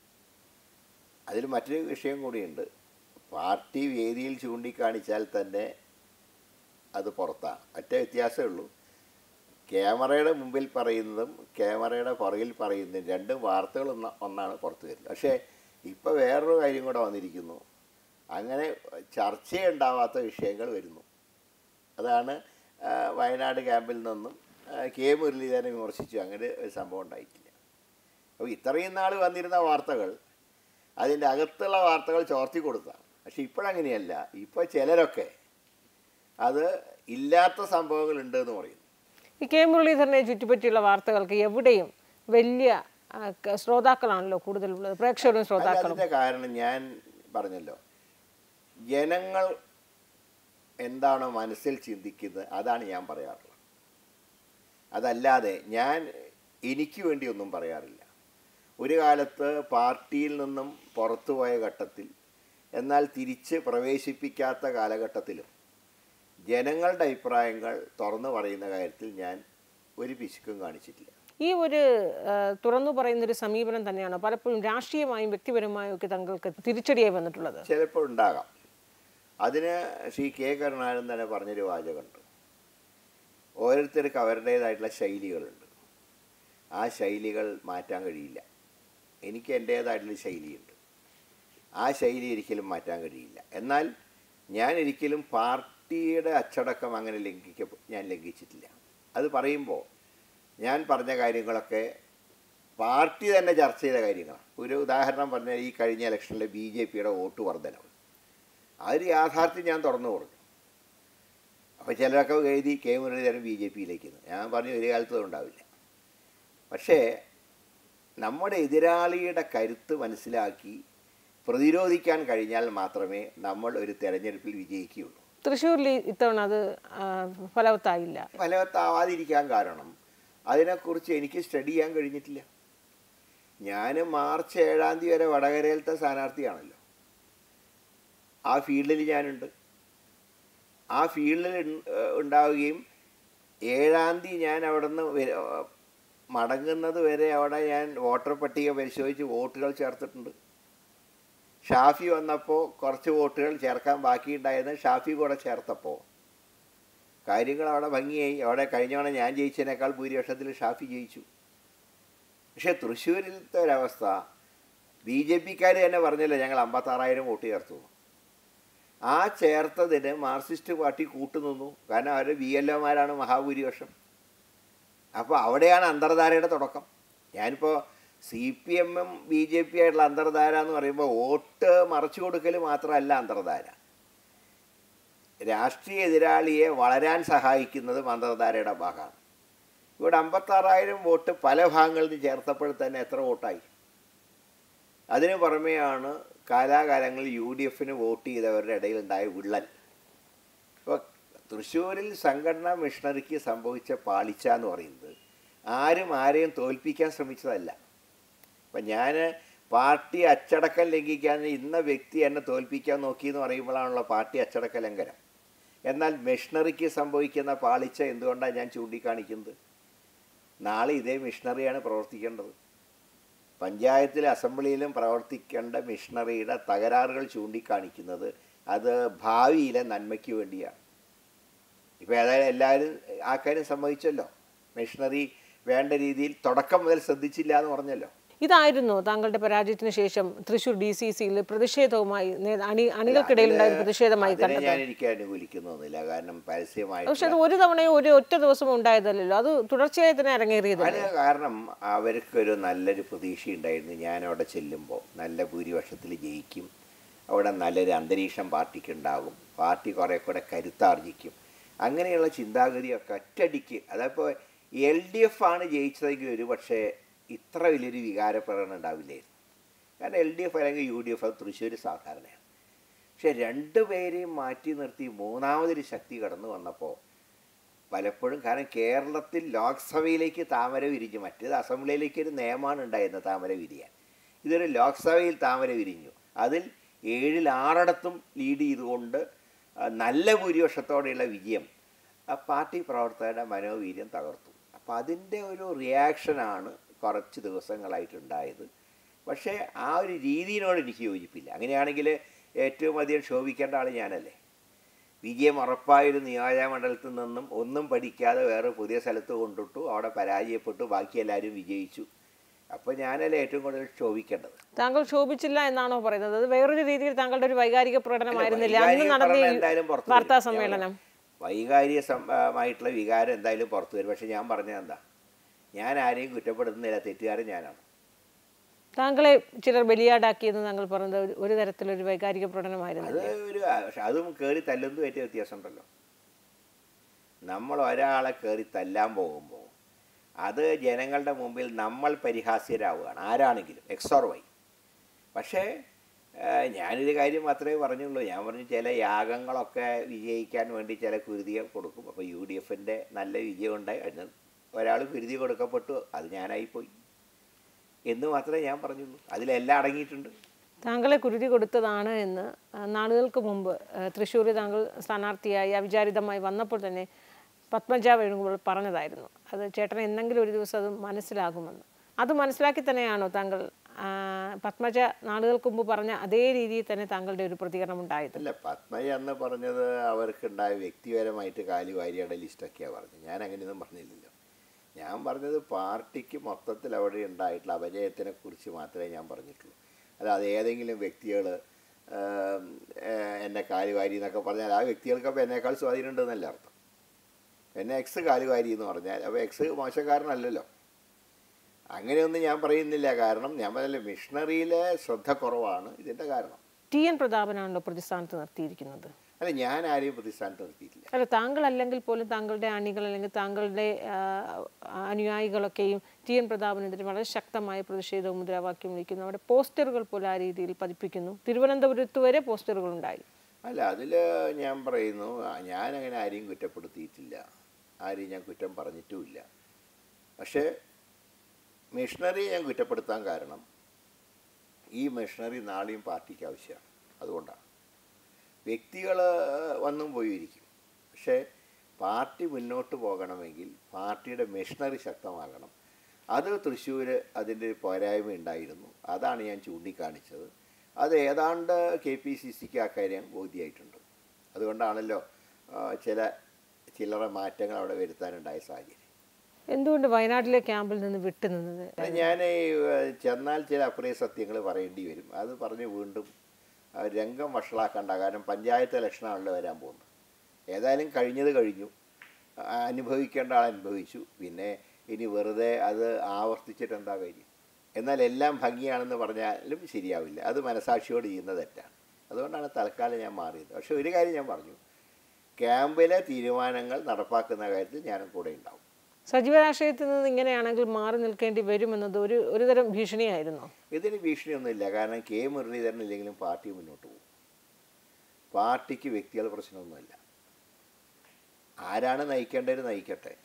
അതിൽ മറ്റൊരു വിഷയം കൂടിയുണ്ട് പാർട്ടി വേദിയിൽ ചൂണ്ടിക്കാണിച്ചാൽ തന്നെ അത് പുറത്താണ് ഒറ്റ വ്യത്യാസമേ ഉള്ളൂ ക്യാമറയുടെ മുമ്പിൽ പറയുന്നതും ക്യാമറയുടെ പുറകിൽ പറയുന്നതും രണ്ടും വാർത്തകൾ ഒന്ന ഒന്നാണ് പുറത്തു വരുന്നത് പക്ഷേ ഇപ്പോൾ വേറൊരു കാര്യം കൂടെ വന്നിരിക്കുന്നു അങ്ങനെ ചർച്ചയുണ്ടാവാത്ത വിഷയങ്ങൾ വരുന്നു അതാണ് ആ, വയനാട് ക്യാമ്പിൽ നിന്നും ആ, കെ മുരളീധരനെ വിമർശിച്ചു അങ്ങനെ ഒരു സംഭവം ഉണ്ടായിട്ടില്ല അപ്പോൾ ഇത്രയും നാൾ വന്നിരുന്ന വാർത്തകൾ അതിൻ്റെ അകത്തുള്ള വാർത്തകൾ ചോർത്തി കൊടുത്താണ് പക്ഷെ ഇപ്പോഴങ്ങനെയല്ല ഇപ്പോൾ ചിലരൊക്കെ അത് ഇല്ലാത്ത സംഭവങ്ങളുണ്ട് എന്ന് പറയുന്നു ഈ കെ മുരളീധരനെ ചുറ്റിപ്പറ്റിയുള്ള വാർത്തകൾക്ക് എവിടെയും വലിയ ആ, ക- ശ്രോതാക്കളാണല്ലോ കൂടുതലുള്ളത് പ്രേക്ഷകരും അല്ല, ശ്രോതാക്കളും അതിൻ്റെ കാരണം ഞാൻ പറഞ്ഞല്ലോ ജനങ്ങൾ എന്താണോ മനസ്സിൽ ചിന്തിക്കുന്നത് അതാണ് ഞാൻ പറയാറുള്ളത് അതല്ലാതെ ഞാൻ എനിക്ക് വേണ്ടി ഒന്നും പറയാറില്ല ഒരു കാലത്ത് പാർട്ടിയിൽ നിന്നും പുറത്തുപോയ ഘട്ടത്തിൽ എന്നാൽ തിരിച്ച് പ്രവേശിപ്പിക്കാത്ത കാലഘട്ടത്തിലും ജനങ്ങളുടെ അഭിപ്രായങ്ങൾ തുറന്നു പറയുന്ന കാര്യത്തിൽ ഞാൻ ഒരു പിശുക്കും കാണിച്ചിട്ടില്ല ഈ ഒരു ആ, തുറന്നു പറയുന്ന ഒരു സമീപനം തന്നെയാണ് പലപ്പോഴും രാഷ്ട്രീയമായും വ്യക്തിപരമായും ഒക്കെ താങ്കൾക്ക് തിരിച്ചടിയായി വന്നിട്ടുള്ളത് ചിലപ്പോൾ ഉണ്ടാകാം അതിന് ശ്രീ കെ കരുണാകരൻ തന്നെ പറഞ്ഞൊരു വാചകമുണ്ട് ഓരോരുത്തർക്ക് അവരുടേതായിട്ടുള്ള ശൈലികളുണ്ട് ആ ശൈലികൾ മാറ്റാൻ കഴിയില്ല എനിക്ക് എൻ്റേതായിട്ടുള്ള ശൈലിയുണ്ട് ആ ശൈലി ഒരിക്കലും മാറ്റാൻ കഴിയില്ല എന്നാൽ ഞാൻ ഒരിക്കലും പാർട്ടിയുടെ അച്ചടക്കം അങ്ങനെ ലംഘിക്ക ഞാൻ ലംഘിച്ചിട്ടില്ല അത് പറയുമ്പോൾ ഞാൻ പറഞ്ഞ കാര്യങ്ങളൊക്കെ പാർട്ടി തന്നെ ചർച്ച ചെയ്ത കാര്യങ്ങളാണ് ഒരു ഉദാഹരണം പറഞ്ഞാൽ ഈ കഴിഞ്ഞ ഇലക്ഷനിലെ ബി ജെ പിയുടെ വോട്ട് വർധനവ് ആ ഒരു യാഥാർത്ഥ്യം ഞാൻ തുറന്നു പറഞ്ഞു അപ്പോൾ ചിലരൊക്കെ എഴുതി കെ മുരളീധരൻ ബി ജെ പിയിലേക്ക് ഞാൻ പറഞ്ഞു ഒരു കാലത്തും അതുണ്ടാവില്ല പക്ഷേ നമ്മുടെ എതിരാളിയുടെ കരുത്ത് മനസ്സിലാക്കി പ്രതിരോധിക്കാൻ കഴിഞ്ഞാൽ മാത്രമേ നമ്മൾ ഒരു തെരഞ്ഞെടുപ്പിൽ വിജയിക്കുകയുള്ളൂ തൃശ്ശൂരിൽ ഈ- ഇത്തവണ അത് ആ, ഫലവത്തായില്ല ഫലവത്താവാതിരിക്കാൻ കാരണം അതിനെക്കുറിച്ച് എനിക്ക് സ്റ്റഡി ചെയ്യാൻ കഴിഞ്ഞിട്ടില്ല ഞാൻ മാർച്ച് ഏഴാം തീയതി വരെ വടകരയിലത്തെ സ്ഥാനാർത്ഥിയാണല്ലോ ആ ഫീൽഡിൽ ഞാനുണ്ട് ആ ഫീൽഡിൽ ഉൺ- ഏഹ് ഉണ്ടാവുകയും ഏഴാം തീയതി ഞാൻ അവിടെ നിന്ന് മടങ്ങുന്നത് വരെ അവിടെ ഞാൻ വോട്ടർ പട്ടിക പരിശോധിച്ച് വോട്ടുകൾ ചേർത്തിട്ടുണ്ട് ഷാഫി വന്നപ്പോൾ കുറച്ച് വോട്ടുകൾ ചേർക്കാൻ ബാക്കിയുണ്ടായിരുന്നു ഷാഫി കൂടെ ചേർത്തപ്പോൾ കാര്യങ്ങൾ അവിടെ ഭംഗിയായി അവിടെ കഴിഞ്ഞ തവണ ഞാൻ ജയിച്ചതിനേക്കാൾ ഭൂരിപക്ഷത്തിൽ ഷാഫി ജയിച്ചു പക്ഷേ തൃശ്ശൂരിലത്തെ ഒരവസ്ഥ ബി ജെ പിക്കാർ തന്നെ പറഞ്ഞല്ലോ ഞങ്ങൾ അമ്പത്താറായിരം വോട്ട് ചേർത്തു ആ ചേർത്തതിന് മാർക്സിസ്റ്റ് പാർട്ടി കൂട്ടുനിന്നു കാരണം അവർ ബി എൽ ഒമാരാണ് മഹാഭൂരിപക്ഷം അപ്പോൾ അവിടെയാണ് അന്തർധാരയുടെ തുടക്കം ഞാനിപ്പോൾ സി പി എമ്മും ബി ജെ പി ആയിട്ടുള്ള അന്തർധാര എന്ന് പറയുമ്പോൾ വോട്ട് മറച്ചു കൊടുക്കൽ മാത്രമല്ല അന്തർധാര രാഷ്ട്രീയ എതിരാളിയെ വളരാൻ സഹായിക്കുന്നതും അന്തർധാരയുടെ ഭാഗമാണ് ഇവിടെ അമ്പത്താറായിരം വോട്ട് പല ഭാഗങ്ങളിൽ നിന്ന് ചേർത്തപ്പോൾ തന്നെ എത്ര വോട്ടായി അതിന് പുറമെയാണ് കാലാകാലങ്ങളിൽ യു ഡി എഫിന് വോട്ട് ചെയ്തവരുടെ ഇടയിൽ ഉണ്ടായ വിള്ളൽ ഇപ്പോൾ തൃശ്ശൂരിൽ സംഘടനാ മിഷണറിക്ക് സംഭവിച്ച പാളിച്ച എന്ന് പറയുന്നത് ആരും ആരെയും തോൽപ്പിക്കാൻ ശ്രമിച്ചതല്ല അപ്പം ഞാൻ പാർട്ടി അച്ചടക്കം ലംഘിക്കാൻ ഇന്ന വ്യക്തി എന്നെ തോൽപ്പിക്കാൻ നോക്കി എന്ന് പറയുമ്പോഴാണല്ലോ പാർട്ടി അച്ചടക്ക ലംഘനം എന്നാൽ മിഷണറിക്ക് സംഭവിക്കുന്ന പാളിച്ച എന്തുകൊണ്ടാണ് ഞാൻ ചൂണ്ടിക്കാണിക്കുന്നത് നാളെ ഇതേ മിഷണറിയാണ് പ്രവർത്തിക്കേണ്ടത് പഞ്ചായത്തിലും അസംബ്ലിയിലും പ്രവർത്തിക്കേണ്ട മിഷണറിയുടെ തകരാറുകൾ ചൂണ്ടിക്കാണിക്കുന്നത് അത് ഭാവിയിലെ നന്മയ്ക്ക് വേണ്ടിയാണ് ഇപ്പോൾ ഏതായാലും എല്ലാവരും ആ കാര്യം സമ്മതിച്ചല്ലോ മിഷണറി വേണ്ട രീതിയിൽ തുടക്കം മുതൽ ശ്രദ്ധിച്ചില്ല എന്ന് പറഞ്ഞല്ലോ ഇതായിരുന്നു താങ്കളുടെ പരാജയത്തിന് ശേഷം തൃശ്ശൂർ ഡി സി സിയിൽ പ്രതിഷേധവുമായി നേ- അണി അണികൾക്കിടയിൽ ഉണ്ടായ ഒരു പ്രതിഷേധമായി അതിനെ കണ്ടത് ഞാൻ എനിക്ക് അനുകൂലിക്കുന്നൊന്നുമില്ല കാരണം പരസ്യമായിട്ട് പക്ഷെ അത് ഒരു തവണയോ ഒരു ഒറ്റ ദിവസം ഉണ്ടായതല്ലല്ലോ അത് തുടർച്ചയായി തന്നെ അരങ്ങേറിയത് അതിന് കാരണം അവർക്കൊരു നല്ലൊരു പ്രതീക്ഷ ഉണ്ടായിരുന്നു ഞാൻ അവിടെ ചെല്ലുമ്പോൾ നല്ല ഭൂരിപക്ഷത്തിൽ ജയിക്കും അവിടെ നല്ലൊരു അന്തരീക്ഷം പാർട്ടിക്ക് ഉണ്ടാകും പാർട്ടി കുറേ കൂടെ കരുത്താർജിക്കും അങ്ങനെയുള്ള ചിന്താഗതിയൊക്കെ ഒറ്റയടിക്ക് അതപ്പോൾ എൽ ഡി എഫ് ആണ് ജയിച്ചതെങ്കിൽ ഒരു പക്ഷേ ഇത്ര വലിയൊരു വികാരപ്രകടനം ഉണ്ടാവില്ലായിരുന്നു കാരണം എൽ ഡി എഫ് അല്ലെങ്കിൽ യു ഡി എഫ് അത് തൃശ്ശൂർ സാധാരണയാണ് പക്ഷെ രണ്ടുപേരെയും മാറ്റി നിർത്തി മൂന്നാമതൊരു ശക്തി കടന്നു വന്നപ്പോൾ പലപ്പോഴും കാരണം കേരളത്തിൽ ലോക്സഭയിലേക്ക് താമര വിരിഞ്ഞു മറ്റേത് അസംബ്ലിയിലേക്ക് ഒരു നിയമമാണ് ഉണ്ടായിരുന്നത് താമര വിരിയാൻ ഇതൊരു ലോക്സഭയിൽ താമര വിരിഞ്ഞു അതിൽ ഏഴിൽ ആറിടത്തും ലീഡ് ചെയ്തുകൊണ്ട് ആ, നല്ല ഭൂരിപക്ഷത്തോടെയുള്ള വിജയം ആ പാർട്ടി പ്രവർത്തകരുടെ മനോവീര്യം തകർത്തു അപ്പോൾ അതിൻ്റെ ഒരു റിയാക്ഷനാണ് കുറച്ച് ദിവസങ്ങളായിട്ടുണ്ടായത് പക്ഷേ ആ ഒരു രീതിയിനോട് എനിക്ക് യോജിപ്പില്ല അങ്ങനെയാണെങ്കിൽ ഏറ്റവും അധികം ശോഭിക്കേണ്ട ആൾ ഞാനല്ലേ വിജയം ഉറപ്പായൊരു നിയോജകമണ്ഡലത്തിൽ നിന്നും ഒന്നും പഠിക്കാതെ വേറെ പുതിയ സ്ഥലത്ത് കൊണ്ടിട്ടു അവിടെ പരാജയപ്പെട്ടു ബാക്കി എല്ലാവരും വിജയിച്ചു അപ്പോൾ ഞാനല്ലേ ഏറ്റവും കൂടുതൽ ശോഭിക്കേണ്ടത് താങ്കൾ ശോഭിച്ചില്ല എന്നാണോ പറയുന്നത് അത് വേറൊരു രീതിയിൽ താങ്കളുടെ ഒരു വൈകാരിക പ്രകടനമായിരുന്നില്ല അന്ന് വൈകാരിക നടന്ന പഠനം ഈ എന്തായാലും പുറത്ത് വരും. വാർത്താ ഞാൻ സമ്മേളനം വൈകാരിക സംഭവമായിട്ടുള്ള വികാരം എന്തായാലും പുറത്തു വരും പക്ഷെ ഞാൻ പറഞ്ഞത് എന്താ ഞാൻ ആരെയും കുറ്റപ്പെടുത്തുന്നില്ല തെറ്റുകാരൻ ഞാനാണ് താങ്കളെ ചിലർ ബലിയാടാക്കിയെന്ന് താങ്കൾ പറഞ്ഞത് ഒരു- ഒരു തരത്തിലൊരു വൈകാരിക പ്രകടനമായിരുന്നു അത് ഒരു പക്ഷെ അതും കയറി തല്ലുന്നതും ഏറ്റവും വ്യത്യാസമുണ്ടല്ലോ നമ്മൾ ഒരാളെ കയറി തല്ലാൻ പോകുമ്പോൾ അത് ജനങ്ങളുടെ മുമ്പിൽ നമ്മൾ പരിഹാസ്യരാവുകയാണ് ആരാണെങ്കിലും എക്സ് ഓർ വൈ പക്ഷേ ആ, ഞാനൊരു കാര്യം മാത്രമേ പറഞ്ഞുള്ളൂ ഞാൻ പറഞ്ഞു ചില യാഗങ്ങളൊക്കെ വിജയിക്കാൻ വേണ്ടി ചില കുരുതിയെ കൊടുക്കും അപ്പോൾ യു ഡി എഫിൻ്റെ നല്ല വിജയം ഉണ്ടായി അതിന് ഒരാൾ കുരുതി കൊടുക്കപ്പെട്ടു അത് ഞാനായിപ്പോയി എന്ന് മാത്രമേ ഞാൻ പറഞ്ഞുള്ളൂ അതിലെല്ലാം അടങ്ങിയിട്ടുണ്ട് താങ്കളെ കുരുതി കൊടുത്തതാണ് എന്ന് ആ, നാളുകൾക്ക് മുമ്പ് തൃശ്ശൂർ താങ്കൾ സ്ഥാനാർത്ഥിയായി അവിചാരിതമായി വന്നപ്പോൾ തന്നെ പത്മജ വേണുഗോപാൽ പറഞ്ഞതായിരുന്നു അത് ചേട്ടൻ എന്തെങ്കിലും ഒരു ദിവസം അത് മനസ്സിലാകുമെന്ന് അത് മനസ്സിലാക്കി തന്നെയാണോ താങ്കൾ ആ, പത്മജ നാളുകൾക്ക് മുമ്പ് പറഞ്ഞ അതേ രീതിയിൽ തന്നെ താങ്കളുടെ ഒരു പ്രതികരണം ഉണ്ടായത് അല്ല പത്മജ അന്ന് പറഞ്ഞത് അവർക്കുണ്ടായ വ്യക്തിപരമായിട്ട് കാലുവാരിയുടെ ലിസ്റ്റൊക്കെയാണ് പറഞ്ഞത് ഞാൻ അങ്ങനെയൊന്നും പറഞ്ഞില്ലല്ലോ ഞാൻ പറഞ്ഞത് പാർട്ടിക്ക് മൊത്തത്തിൽ അവിടെ ഉണ്ടായിട്ടുള്ള അപജയത്തിനെ കുറിച്ച് മാത്രമേ ഞാൻ പറഞ്ഞിട്ടുള്ളൂ അല്ലാതെ ഏതെങ്കിലും വ്യക്തികൾ എന്നെ കാലുവാരി എന്നൊക്കെ പറഞ്ഞാൽ ആ വ്യക്തികൾക്കപ്പോൾ എന്നേക്കാൾ സ്വാധീനം ഉണ്ടെന്നല്ല അർത്ഥം എന്നെ എക്സ് കാലുവാരി എന്ന് പറഞ്ഞാൽ അപ്പോൾ എക്സ് മോശക്കാരനല്ലല്ലോ അങ്ങനെയൊന്നും ഞാൻ പറയുന്നില്ല കാരണം ഞാൻ പറഞ്ഞില്ല മിഷണറിയിലെ ശ്രദ്ധ കുറവാണ് ഇതിൻ്റെ കാരണം ടി എൻ പ്രതാപനാണല്ലോ പ്രതിസ്ഥാനത്ത് നിർത്തിയിരിക്കുന്നത് അല്ല ഞാൻ ആരെയും പ്രതിസ്ഥാനത്ത് നിർത്തിയിട്ടില്ല അല്ല താങ്കൾ അല്ലെങ്കിൽ പോലും താങ്കളുടെ അണികൾ അല്ലെങ്കിൽ താങ്കളുടെ ആ, അനുയായികളൊക്കെയും ടി എൻ പ്രതാപനെതിരെ വളരെ ശക്തമായ പ്രതിഷേധവും മുദ്രാവാക്യം വിളിക്കുന്നു അവിടെ പോസ്റ്ററുകൾ പോലും ആ രീതിയിൽ പതിപ്പിക്കുന്നു തിരുവനന്തപുരത്ത് വരെ പോസ്റ്ററുകൾ ഉണ്ടായി അല്ല അതിൽ ഞാൻ പറയുന്നു ആ, ഞാനങ്ങനെ ആരെയും കുറ്റപ്പെടുത്തിയിട്ടില്ല ആരെയും ഞാൻ കുറ്റം പറഞ്ഞിട്ടുമില്ല പക്ഷേ മിഷണറി ഞാൻ കുറ്റപ്പെടുത്താൻ കാരണം ഈ മിഷണറി നാളെയും പാർട്ടിക്ക് ആവശ്യമാണ് അതുകൊണ്ടാണ് വ്യക്തികൾ വന്നും പോയിരിക്കും പക്ഷേ പാർട്ടി മുന്നോട്ട് പോകണമെങ്കിൽ പാർട്ടിയുടെ മിഷണറി ശക്തമാകണം അത് തൃശ്ശൂർ അതിൻ്റെ ഒരു പോരായ്മ ഉണ്ടായിരുന്നു അതാണ് ഞാൻ ചൂണ്ടിക്കാണിച്ചത് അത് ഏതാണ്ട് കെ പി സി സിക്ക് ആ കാര്യം ബോധ്യമായിട്ടുണ്ട് അതുകൊണ്ടാണല്ലോ ആ, ചില ചില്ലറ മാറ്റങ്ങൾ അവിടെ വരുത്താനുണ്ടായ സാഹചര്യം എന്തുകൊണ്ട് വയനാട്ടിലെ ക്യാമ്പിൽ നിന്ന് വിട്ടുനിന്നത് ഞാൻ ചെന്നാൽ ചില അപ്രിയ സത്യങ്ങൾ പറയേണ്ടി വരും അത് പറഞ്ഞ് വീണ്ടും ആ, രംഗം വഷളാക്കണ്ട കാരണം പഞ്ചായത്ത് ഇലക്ഷനാണല്ലോ വരാൻ പോകുന്നത് ഏതായാലും കഴിഞ്ഞത് കഴിഞ്ഞു ആ, അനുഭവിക്കേണ്ട ആൾ അനുഭവിച്ചു പിന്നെ ഇനി വെറുതെ അത് ആവർത്തിച്ചിട്ട് എന്താ കാര്യം എന്നാൽ എല്ലാം ഭംഗിയാണെന്ന് പറഞ്ഞാലും ശരിയാവില്ല അത് മനസാക്ഷിയോട് ചെയ്യുന്ന തെറ്റാണ് അതുകൊണ്ടാണ് തൽക്കാലം ഞാൻ മാറിയത് പക്ഷെ ഒരു കാര്യം ഞാൻ പറഞ്ഞു ക്യാമ്പിലെ തീരുമാനങ്ങൾ നടപ്പാക്കുന്ന കാര്യത്തിൽ ഞാനും കൂടെ ഉണ്ടാവും സജീവ രാഷ്ട്രീയത്തിൽ നിന്ന് ഇങ്ങനെയാണെങ്കിൽ മാറി നിൽക്കേണ്ടി വരുമെന്നത് ഒരു ഒരുതരം ഭീഷണിയായിരുന്നോ ഇതിന് ഭീഷണിയൊന്നുമില്ല കാരണം കെ മുരളീധരൻ ഇല്ലെങ്കിലും പാർട്ടി മുന്നോട്ട് പോകും പാർട്ടിക്ക് വ്യക്തികൾ പ്രശ്നമൊന്നുമില്ല ആരാണ് നയിക്കേണ്ടത് നയിക്കട്ടെ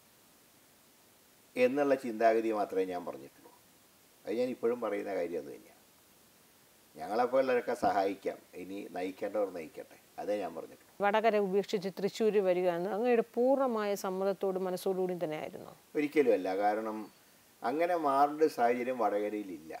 എന്നുള്ള ചിന്താഗതി മാത്രമേ ഞാൻ പറഞ്ഞിട്ടുള്ളൂ അത് ഞാൻ ഇപ്പോഴും പറയുന്ന കാര്യം അത് തന്നെയാണ് ഞങ്ങളെപ്പോലുള്ളവരൊക്കെ സഹായിക്കാം ഇനി നയിക്കേണ്ടവർ നയിക്കട്ടെ അതേ ഞാൻ പറഞ്ഞിട്ടുള്ളൂ വടകര ഉപേക്ഷിച്ച് തൃശ്ശൂർ വരിക എന്ന് അങ്ങയുടെ പൂർണ്ണമായ സമ്മതത്തോടും മനസ്സോടുകൂടി തന്നെയായിരുന്നു ഒരിക്കലുമല്ല കാരണം അങ്ങനെ മാറേണ്ട സാഹചര്യം വടകരയിലില്ല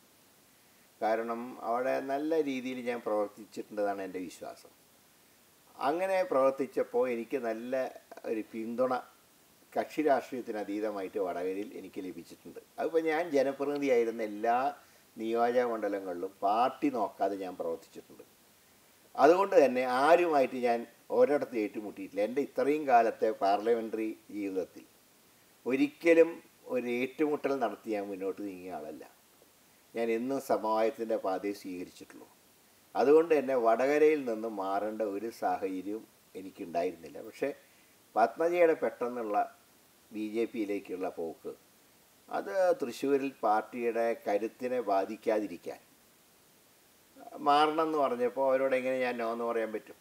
കാരണം അവിടെ നല്ല രീതിയിൽ ഞാൻ പ്രവർത്തിച്ചിട്ടുണ്ടെന്നാണ് എൻ്റെ വിശ്വാസം അങ്ങനെ പ്രവർത്തിച്ചപ്പോൾ എനിക്ക് നല്ല ഒരു പിന്തുണ കക്ഷി രാഷ്ട്രീയത്തിന് അതീതമായിട്ട് വടകരയിൽ എനിക്ക് ലഭിച്ചിട്ടുണ്ട് അതിപ്പോൾ ഞാൻ ജനപ്രതിനിധിയായിരുന്ന എല്ലാ നിയോജക മണ്ഡലങ്ങളിലും പാർട്ടി നോക്കാതെ ഞാൻ പ്രവർത്തിച്ചിട്ടുണ്ട് അതുകൊണ്ട് തന്നെ ആരുമായിട്ട് ഞാൻ ഒരിടത്ത് ഏറ്റുമുട്ടിയിട്ടില്ല എൻ്റെ ഇത്രയും കാലത്തെ പാർലമെൻ്ററി ജീവിതത്തിൽ ഒരിക്കലും ഒരു ഏറ്റുമുട്ടൽ നടത്തി ഞാൻ മുന്നോട്ട് നീങ്ങിയ ആളല്ല ഞാൻ എന്നും സമവായത്തിൻ്റെ പാതയെ സ്വീകരിച്ചിട്ടുള്ളൂ അതുകൊണ്ട് തന്നെ വടകരയിൽ നിന്ന് മാറേണ്ട ഒരു സാഹചര്യവും എനിക്കുണ്ടായിരുന്നില്ല പക്ഷേ പത്മജിയുടെ പെട്ടെന്നുള്ള ബി ജെ പിയിലേക്കുള്ള പോക്ക് അത് തൃശ്ശൂരിൽ പാർട്ടിയുടെ കരുത്തിനെ ബാധിക്കാതിരിക്കാൻ മാറണം എന്ന് പറഞ്ഞപ്പോൾ അവരോട് എങ്ങനെ ഞാൻ നോ എന്ന് പറയാൻ പറ്റും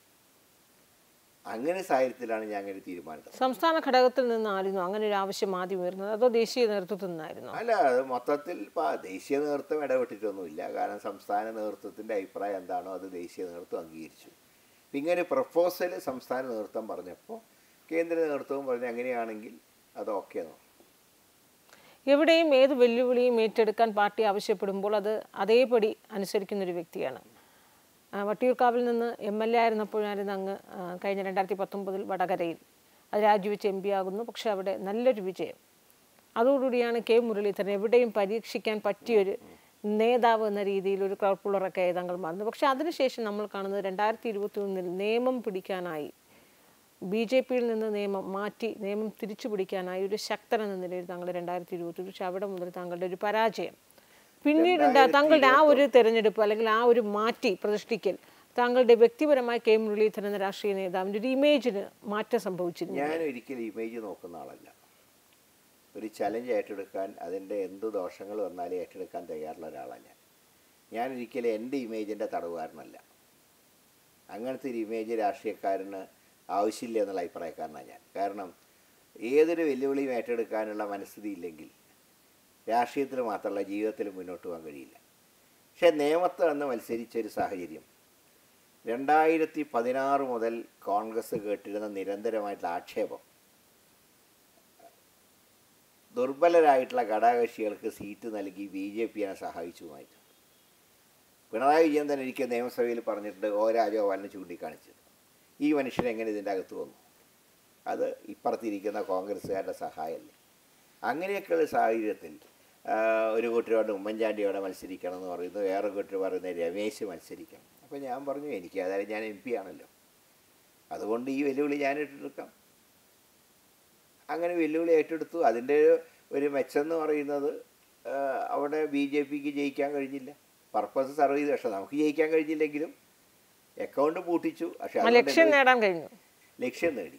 അങ്ങനെ സാഹചര്യത്തിലാണ് ഞാൻ അങ്ങനെ തീരുമാനിച്ചത് സംസ്ഥാന ഘടകത്തിൽ നിന്നായിരുന്നു അങ്ങനെ ഒരു ആവശ്യം ആദ്യം ഉയർന്നത് അതോ ദേശീയ നേതൃത്വത്തിൽ നിന്നായിരുന്നു അല്ല അത് മൊത്തത്തിൽ പ- ദേശീയ നേതൃത്വം ഇടപെട്ടിട്ടൊന്നുമില്ല കാരണം സംസ്ഥാന നേതൃത്വത്തിൻ്റെ അഭിപ്രായം എന്താണോ അത് ദേശീയ നേതൃത്വം അംഗീകരിച്ചു ഇപ്പം ഇങ്ങനെ പ്രപ്പോസൽ സംസ്ഥാന നേതൃത്വം പറഞ്ഞപ്പോൾ കേന്ദ്ര നേതൃത്വവും പറഞ്ഞു അങ്ങനെയാണെങ്കിൽ അത് ഓക്കെ എന്ന് പറഞ്ഞു. എവിടെയും ഏത് വെല്ലുവിളിയും ഏറ്റെടുക്കാൻ പാർട്ടി ആവശ്യപ്പെടുമ്പോൾ അത് അതേപടി അനുസരിക്കുന്ന ഒരു വ്യക്തിയാണ് ആ, വട്ടിയൂർക്കാവിൽ നിന്ന് എം എൽ എ ആയിരുന്നപ്പോഴായിരുന്നു അങ്ങ് ആ, കഴിഞ്ഞ രണ്ടായിരത്തി പത്തൊമ്പതിൽ വടകരയിൽ അത് രാജിവെച്ച് എം പി ആകുന്നു പക്ഷെ അവിടെ നല്ലൊരു വിജയം അതോടുകൂടിയാണ് കെ മുരളീധരൻ എവിടെയും പരീക്ഷിക്കാൻ പറ്റിയൊരു നേതാവ് എന്ന രീതിയിൽ ഒരു ക്രൗഡ് പുള്ളറൊക്കെ താങ്കൾ മാറുന്നത് പക്ഷെ അതിനുശേഷം നമ്മൾ കാണുന്നത് രണ്ടായിരത്തി ഇരുപത്തി ഒന്നിൽ നിയമം പിടിക്കാനായി ബി ജെ പിയിൽ നിന്ന് നിയമം മാറ്റി നിയമം തിരിച്ചു പിടിക്കാനായി ഒരു ശക്തൻ എന്ന നിലയിൽ താങ്കൾ രണ്ടായിരത്തി ഇരുപത്തി പക്ഷെ അവിടെ മുതൽ താങ്കളുടെ ഒരു പരാജയം പിന്നീട് ഉണ്ടാ- താങ്കളുടെ ആ ഒരു തെരഞ്ഞെടുപ്പ് അല്ലെങ്കിൽ ആ ഒരു മാറ്റി പ്രതിഷ്ഠിക്കൽ താങ്കളുടെ വ്യക്തിപരമായ കെ മുരളീധരൻ എന്ന രാഷ്ട്രീയ നേതാവിൻ്റെ ഒരു ഇമേജിന് മാറ്റം സംഭവിച്ചിരുന്നു ഞാൻ ഒരിക്കലും ഇമേജ് നോക്കുന്ന ആളല്ല ഒരു ചലഞ്ച് ഏറ്റെടുക്കാൻ അതിൻ്റെ എന്ത് ദോഷങ്ങൾ വന്നാലും ഏറ്റെടുക്കാൻ തയ്യാറുള്ള ഒരാളാണ് ഞാൻ ഞാൻ ഒരിക്കലും എൻ്റെ ഇമേജിൻ്റെ തടവുകാരനല്ല അങ്ങനത്തെ ഒരു ഇമേജ് രാഷ്ട്രീയക്കാരന് ആവശ്യമില്ല എന്നുള്ള അഭിപ്രായക്കാരനാണ് ഞാൻ കാരണം ഏതൊരു വെല്ലുവിളിയും ഏറ്റെടുക്കാനുള്ള മനസ്ഥിതി ഇല്ലെങ്കിൽ രാഷ്ട്രീയത്തിൽ മാത്രമല്ല ജീവിതത്തിൽ മുന്നോട്ട് പോകാൻ കഴിയില്ല പക്ഷേ നിയമത്ത് വന്ന് മത്സരിച്ച ഒരു സാഹചര്യം രണ്ടായിരത്തി പതിനാറ് മുതൽ കോൺഗ്രസ് കേട്ടിരുന്ന നിരന്തരമായിട്ടുള്ള ആക്ഷേപം ദുർബലരായിട്ടുള്ള ഘടകകക്ഷികൾക്ക് സീറ്റ് നൽകി ബി ജെ പിയെ സഹായിച്ചുമായിരുന്നു പിണറായി വിജയൻ തന്നെ ഒരിക്കൽ നിയമസഭയിൽ പറഞ്ഞിട്ടുണ്ട് ഓ രാജഗോപാലിനെ ചൂണ്ടിക്കാണിച്ചത് ഈ മനുഷ്യൻ എങ്ങനെ ഇതിൻ്റെ അകത്ത് വന്നു അത് ഇപ്പുറത്തിരിക്കുന്ന കോൺഗ്രസ്സുകാരുടെ സഹായമല്ലേ അങ്ങനെയൊക്കെയുള്ള സാഹചര്യത്തിൽ ആ, ഒരു കൂട്ടരോട് ഉമ്മൻചാണ്ടിയോടെ മത്സരിക്കണം എന്ന് പറയുന്നു വേറെ കൂട്ടർ പറയുന്നത് രമേശ് മത്സരിക്കണം അപ്പോൾ ഞാൻ പറഞ്ഞു എനിക്ക് അതായത് ഞാൻ എം പി ആണല്ലോ അതുകൊണ്ട് ഈ വെല്ലുവിളി ഞാൻ ഏറ്റെടുക്കാം അങ്ങനെ വെല്ലുവിളി ഏറ്റെടുത്തു അതിൻ്റെ ഒരു ഒരു മെച്ചമെന്ന് പറയുന്നത് ആ, അവിടെ ബി ജെ പിക്ക് ജയിക്കാൻ കഴിഞ്ഞില്ല പർപ്പസ് സർവ് ചെയ്തു പക്ഷേ നമുക്ക് ജയിക്കാൻ കഴിഞ്ഞില്ലെങ്കിലും അക്കൗണ്ട് പൂട്ടിച്ചു പക്ഷെ ആ അതുകൊണ്ട് ലക്ഷ്യം നേടാൻ കഴിഞ്ഞു ലക്ഷ്യം നേടി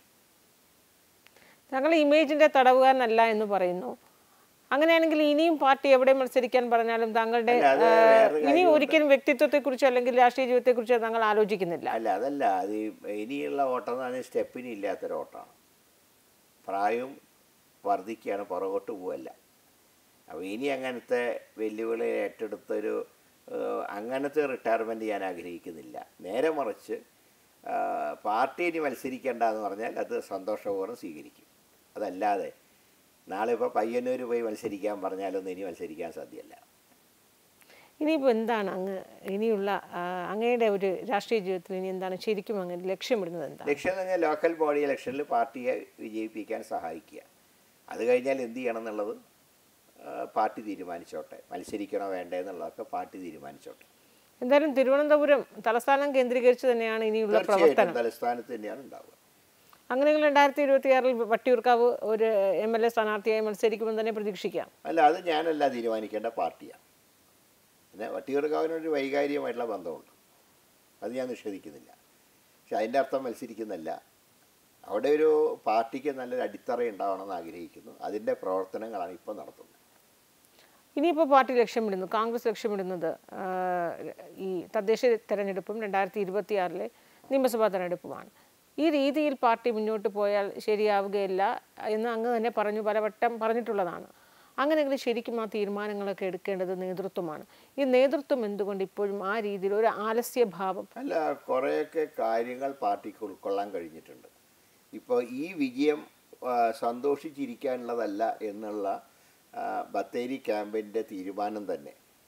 താങ്കൾ ഇമേജിന്റെ തടവുകാരനല്ല എന്ന് പറയുന്നു അങ്ങനെയാണെങ്കിൽ ഇനിയും പാർട്ടി എവിടെ മത്സരിക്കാൻ പറഞ്ഞാലും താങ്കളുടെ അല്ല, അത് ആ, വേറൊരു ഇനി കാര്യമുണ്ട്. ഒരിക്കലും വ്യക്തിത്വത്തെക്കുറിച്ചോ അല്ലെങ്കിൽ രാഷ്ട്രീയ ജീവിതത്തെക്കുറിച്ചോ താങ്കൾ ആലോചിക്കുന്നില്ല അല്ല അതല്ല അത് ഈ ഇനിയുള്ള ഓട്ടം എന്ന് പറഞ്ഞാൽ സ്റ്റെപ്പിന് ഇല്ലാത്തൊരു ഓട്ടമാണ് പ്രായവും വർദ്ധിക്കുകയാണ് പുറകോട്ട് പോവല്ല അപ്പോൾ ഇനി അങ്ങനത്തെ വെല്ലുവിളി ഏറ്റെടുത്തൊരു ഏഹ്, അങ്ങനത്തെ റിട്ടയർമെൻറ്റ് ഞാൻ ആഗ്രഹിക്കുന്നില്ല നേരെ മറിച്ച് ആ, പാർട്ടി ഇനി മത്സരിക്കേണ്ട എന്ന് പറഞ്ഞാൽ അത് സന്തോഷപൂർവ്വം സ്വീകരിക്കും അതല്ലാതെ നാളെ ഇപ്പോൾ പയ്യന്നൂർ പോയി മത്സരിക്കാൻ പറഞ്ഞാലൊന്നും ഇനി മത്സരിക്കാൻ സാധ്യമല്ല ഇനിയിപ്പോൾ എന്താണ് അങ്ങ് ഇനിയുള്ള ആ, അങ്ങയുടെ ഒരു രാഷ്ട്രീയ ജീവിതത്തിൽ ഇനി എന്താണ് ശരിക്കും അങ്ങ് ലക്ഷ്യമിടുന്നത് എന്താണ് ലക്ഷ്യം എന്ന് പറഞ്ഞാൽ ലോക്കൽ ബോഡി ഇലക്ഷനിൽ പാർട്ടിയെ വിജയിപ്പിക്കാൻ സഹായിക്കുക അത് കഴിഞ്ഞാൽ എന്ത് ചെയ്യണം എന്നുള്ളത് ആ, പാർട്ടി തീരുമാനിച്ചോട്ടെ മത്സരിക്കണോ വേണ്ടേ എന്നുള്ളതൊക്കെ പാർട്ടി തീരുമാനിച്ചോട്ടെ എന്തായാലും തിരുവനന്തപുരം തലസ്ഥാനം കേന്ദ്രീകരിച്ച് തന്നെയാണ് ഇനിയുള്ള പ്രവർത്തനം തീർച്ചയായിട്ടും തലസ്ഥാനത്ത് തന്നെയാണ് ഉണ്ടാവുക അങ്ങനെയെങ്കിൽ രണ്ടായിരത്തി ഇരുപത്തിയാറിൽ വട്ടിയൂർക്കാവ് ഒരു എം എൽ എ സ്ഥാനാർത്ഥിയായി മത്സരിക്കുമെന്ന് തന്നെ പ്രതീക്ഷിക്കാം അല്ല അത് ഞാനല്ല തീരുമാനിക്കേണ്ട പാർട്ടിയാണ് പിന്നെ വട്ടിയൂർക്കാവിനൊരു വൈകാരികമായിട്ടുള്ള ബന്ധമുണ്ട് അത് ഞാൻ നിഷേധിക്കുന്നില്ല പക്ഷെ അതിൻ്റെ അർത്ഥം മത്സരിക്കുന്നില്ല അവിടെ ഒരു പാർട്ടിക്ക് നല്ലൊരു അടിത്തറ ഉണ്ടാവണമെന്ന് ആഗ്രഹിക്കുന്നു അതിൻ്റെ പ്രവർത്തനങ്ങളാണ് ഇപ്പോൾ നടത്തുന്നത് ഇനിയിപ്പോൾ പാർട്ടി ലക്ഷ്യമിടുന്നു കോൺഗ്രസ് ലക്ഷ്യമിടുന്നത് ആ, ഈ തദ്ദേശ തെരഞ്ഞെടുപ്പും രണ്ടായിരത്തി ഇരുപത്തിയാറിലെ നിയമസഭാ തെരഞ്ഞെടുപ്പുമാണ് ഈ രീതിയിൽ പാർട്ടി മുന്നോട്ട് പോയാൽ ശരിയാവുകയില്ല എന്ന് അങ്ങ് തന്നെ പറഞ്ഞു പലവട്ടം പറഞ്ഞിട്ടുള്ളതാണ് അങ്ങനെയെങ്കിൽ ശരിക്കും ആ തീരുമാനങ്ങളൊക്കെ എടുക്കേണ്ടത് നേതൃത്വമാണ് ഈ നേതൃത്വം എന്തുകൊണ്ട് ഇപ്പോഴും ആ രീതിയിൽ ഒരു ആലസ്യഭാവം അല്ല കുറേയൊക്കെ കാര്യങ്ങൾ പാർട്ടിക്ക് ഉൾക്കൊള്ളാൻ കഴിഞ്ഞിട്ടുണ്ട് ഇപ്പോൾ ഈ വിജയം ആ, സന്തോഷിച്ചിരിക്കാനുള്ളതല്ല എന്നുള്ള ആ, ബത്തേരി ക്യാമ്പിൻ്റെ തീരുമാനം തന്നെ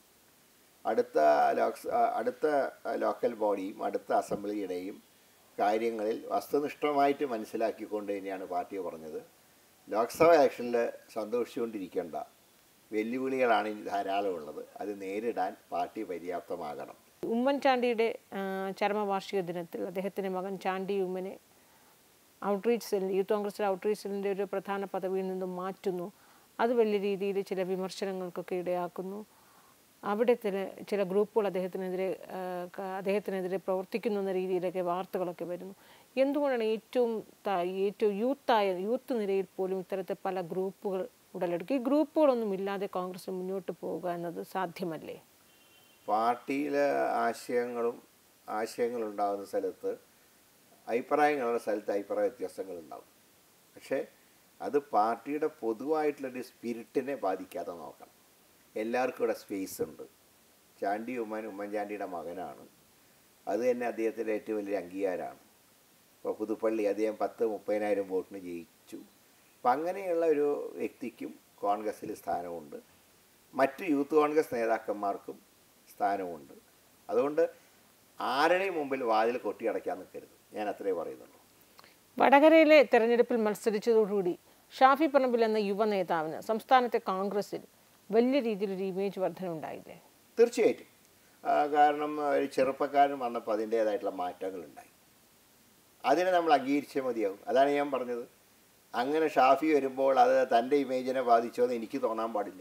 അടുത്ത ലോക്സ് ആ, അടുത്ത ലോക്കൽ ബോഡിയും അടുത്ത അസംബ്ലിയുടെയും കാര്യങ്ങളിൽ വസ്തുനിഷ്ഠമായിട്ട് മനസ്സിലാക്കിക്കൊണ്ട് തന്നെയാണ് പാർട്ടി പറഞ്ഞത് ലോക്സഭ ഇലക്ഷനിൽ സന്തോഷിച്ചുകൊണ്ടിരിക്കേണ്ട വെല്ലുവിളികളാണ് ഇനി ധാരാളം ഉള്ളത് അത് നേരിടാൻ പാർട്ടി പര്യാപ്തമാകണം ഉമ്മൻചാണ്ടിയുടെ ആ, ചരമവാർഷിക ദിനത്തിൽ അദ്ദേഹത്തിൻ്റെ മകൻ ചാണ്ടി ഉമ്മനെ ഔട്ട്റീച്ച് സെൽ യൂത്ത് കോൺഗ്രസിലെ ഔട്ട്റീച്ച് സെല്ലിൻ്റെ ഒരു പ്രധാന പദവിയിൽ നിന്നും മാറ്റുന്നു അത് വലിയ രീതിയിൽ ചില വിമർശനങ്ങൾക്കൊക്കെ ഇടയാക്കുന്നു അവിടെ ചില ചില ഗ്രൂപ്പുകൾ അദ്ദേഹത്തിനെതിരെ ആ, ക- അദ്ദേഹത്തിനെതിരെ പ്രവർത്തിക്കുന്നു എന്ന രീതിയിലൊക്കെ വാർത്തകളൊക്കെ വരുന്നു എന്തുകൊണ്ടാണ് ഏറ്റവും ത- ഏറ്റവും യൂത്തായ യൂത്ത് നിരയിൽ പോലും ഇത്തരത്തിൽ പല ഗ്രൂപ്പുകൾ ഉടലെടുക്കും ഈ ഗ്രൂപ്പുകളൊന്നും ഇല്ലാതെ കോൺഗ്രസ് മുന്നോട്ട് പോവുക എന്നത് സാധ്യമല്ലേ പാർട്ടിയിലെ ആശയങ്ങളും ആശയങ്ങളുണ്ടാകുന്ന സ്ഥലത്ത് അഭിപ്രായങ്ങളുള്ള സ്ഥലത്ത് അഭിപ്രായ വ്യത്യാസങ്ങളുണ്ടാവും പക്ഷേ അത് പാർട്ടിയുടെ പൊതുവായിട്ടുള്ളൊരു സ്പിരിറ്റിനെ ബാധിക്കാതെ നോക്കണം എല്ലാവർക്കും ഇവിടെ സ്പേസ് ഉണ്ട് ചാണ്ടി ഉമ്മൻ ഉമ്മൻചാണ്ടിയുടെ മകനാണ് അത് തന്നെ അദ്ദേഹത്തിൻ്റെ ഏറ്റവും വലിയ അംഗീകാരമാണ് ഇപ്പോൾ പുതുപ്പള്ളി അദ്ദേഹം പത്ത് മുപ്പതിനായിരം വോട്ടിന് ജയിച്ചു അപ്പം അങ്ങനെയുള്ള ഒരു വ്യക്തിക്കും കോൺഗ്രസ്സിൽ സ്ഥാനമുണ്ട് മറ്റ് യൂത്ത് കോൺഗ്രസ് നേതാക്കന്മാർക്കും സ്ഥാനമുണ്ട് അതുകൊണ്ട് ആരുടെയും മുമ്പിൽ വാതിൽ കൊട്ടിയടയ്ക്കാൻ നിൽക്കരുത് ഞാൻ അത്രേ പറയുന്നുള്ളൂ വടകരയിലെ തെരഞ്ഞെടുപ്പിൽ മത്സരിച്ചതോടുകൂടി ഷാഫി പറമ്പിൽ എന്ന യുവ നേതാവിന് സംസ്ഥാനത്തെ കോൺഗ്രസിൽ വലിയ രീതിയിലൊരു ഇമേജ് വർധന ഉണ്ടായില്ലേ തീർച്ചയായിട്ടും ആ, കാരണം ഒരു ചെറുപ്പക്കാരൻ വന്നപ്പോൾ അതിൻ്റേതായിട്ടുള്ള മാറ്റങ്ങളുണ്ടായി അതിനെ നമ്മൾ അംഗീകരിച്ചേ മതിയാവും അതാണ് ഞാൻ പറഞ്ഞത് അങ്ങനെ ഷാഫി വരുമ്പോൾ അത് തൻ്റെ ഇമേജിനെ ബാധിച്ചോ എന്ന് എനിക്ക് തോന്നാൻ പാടില്ല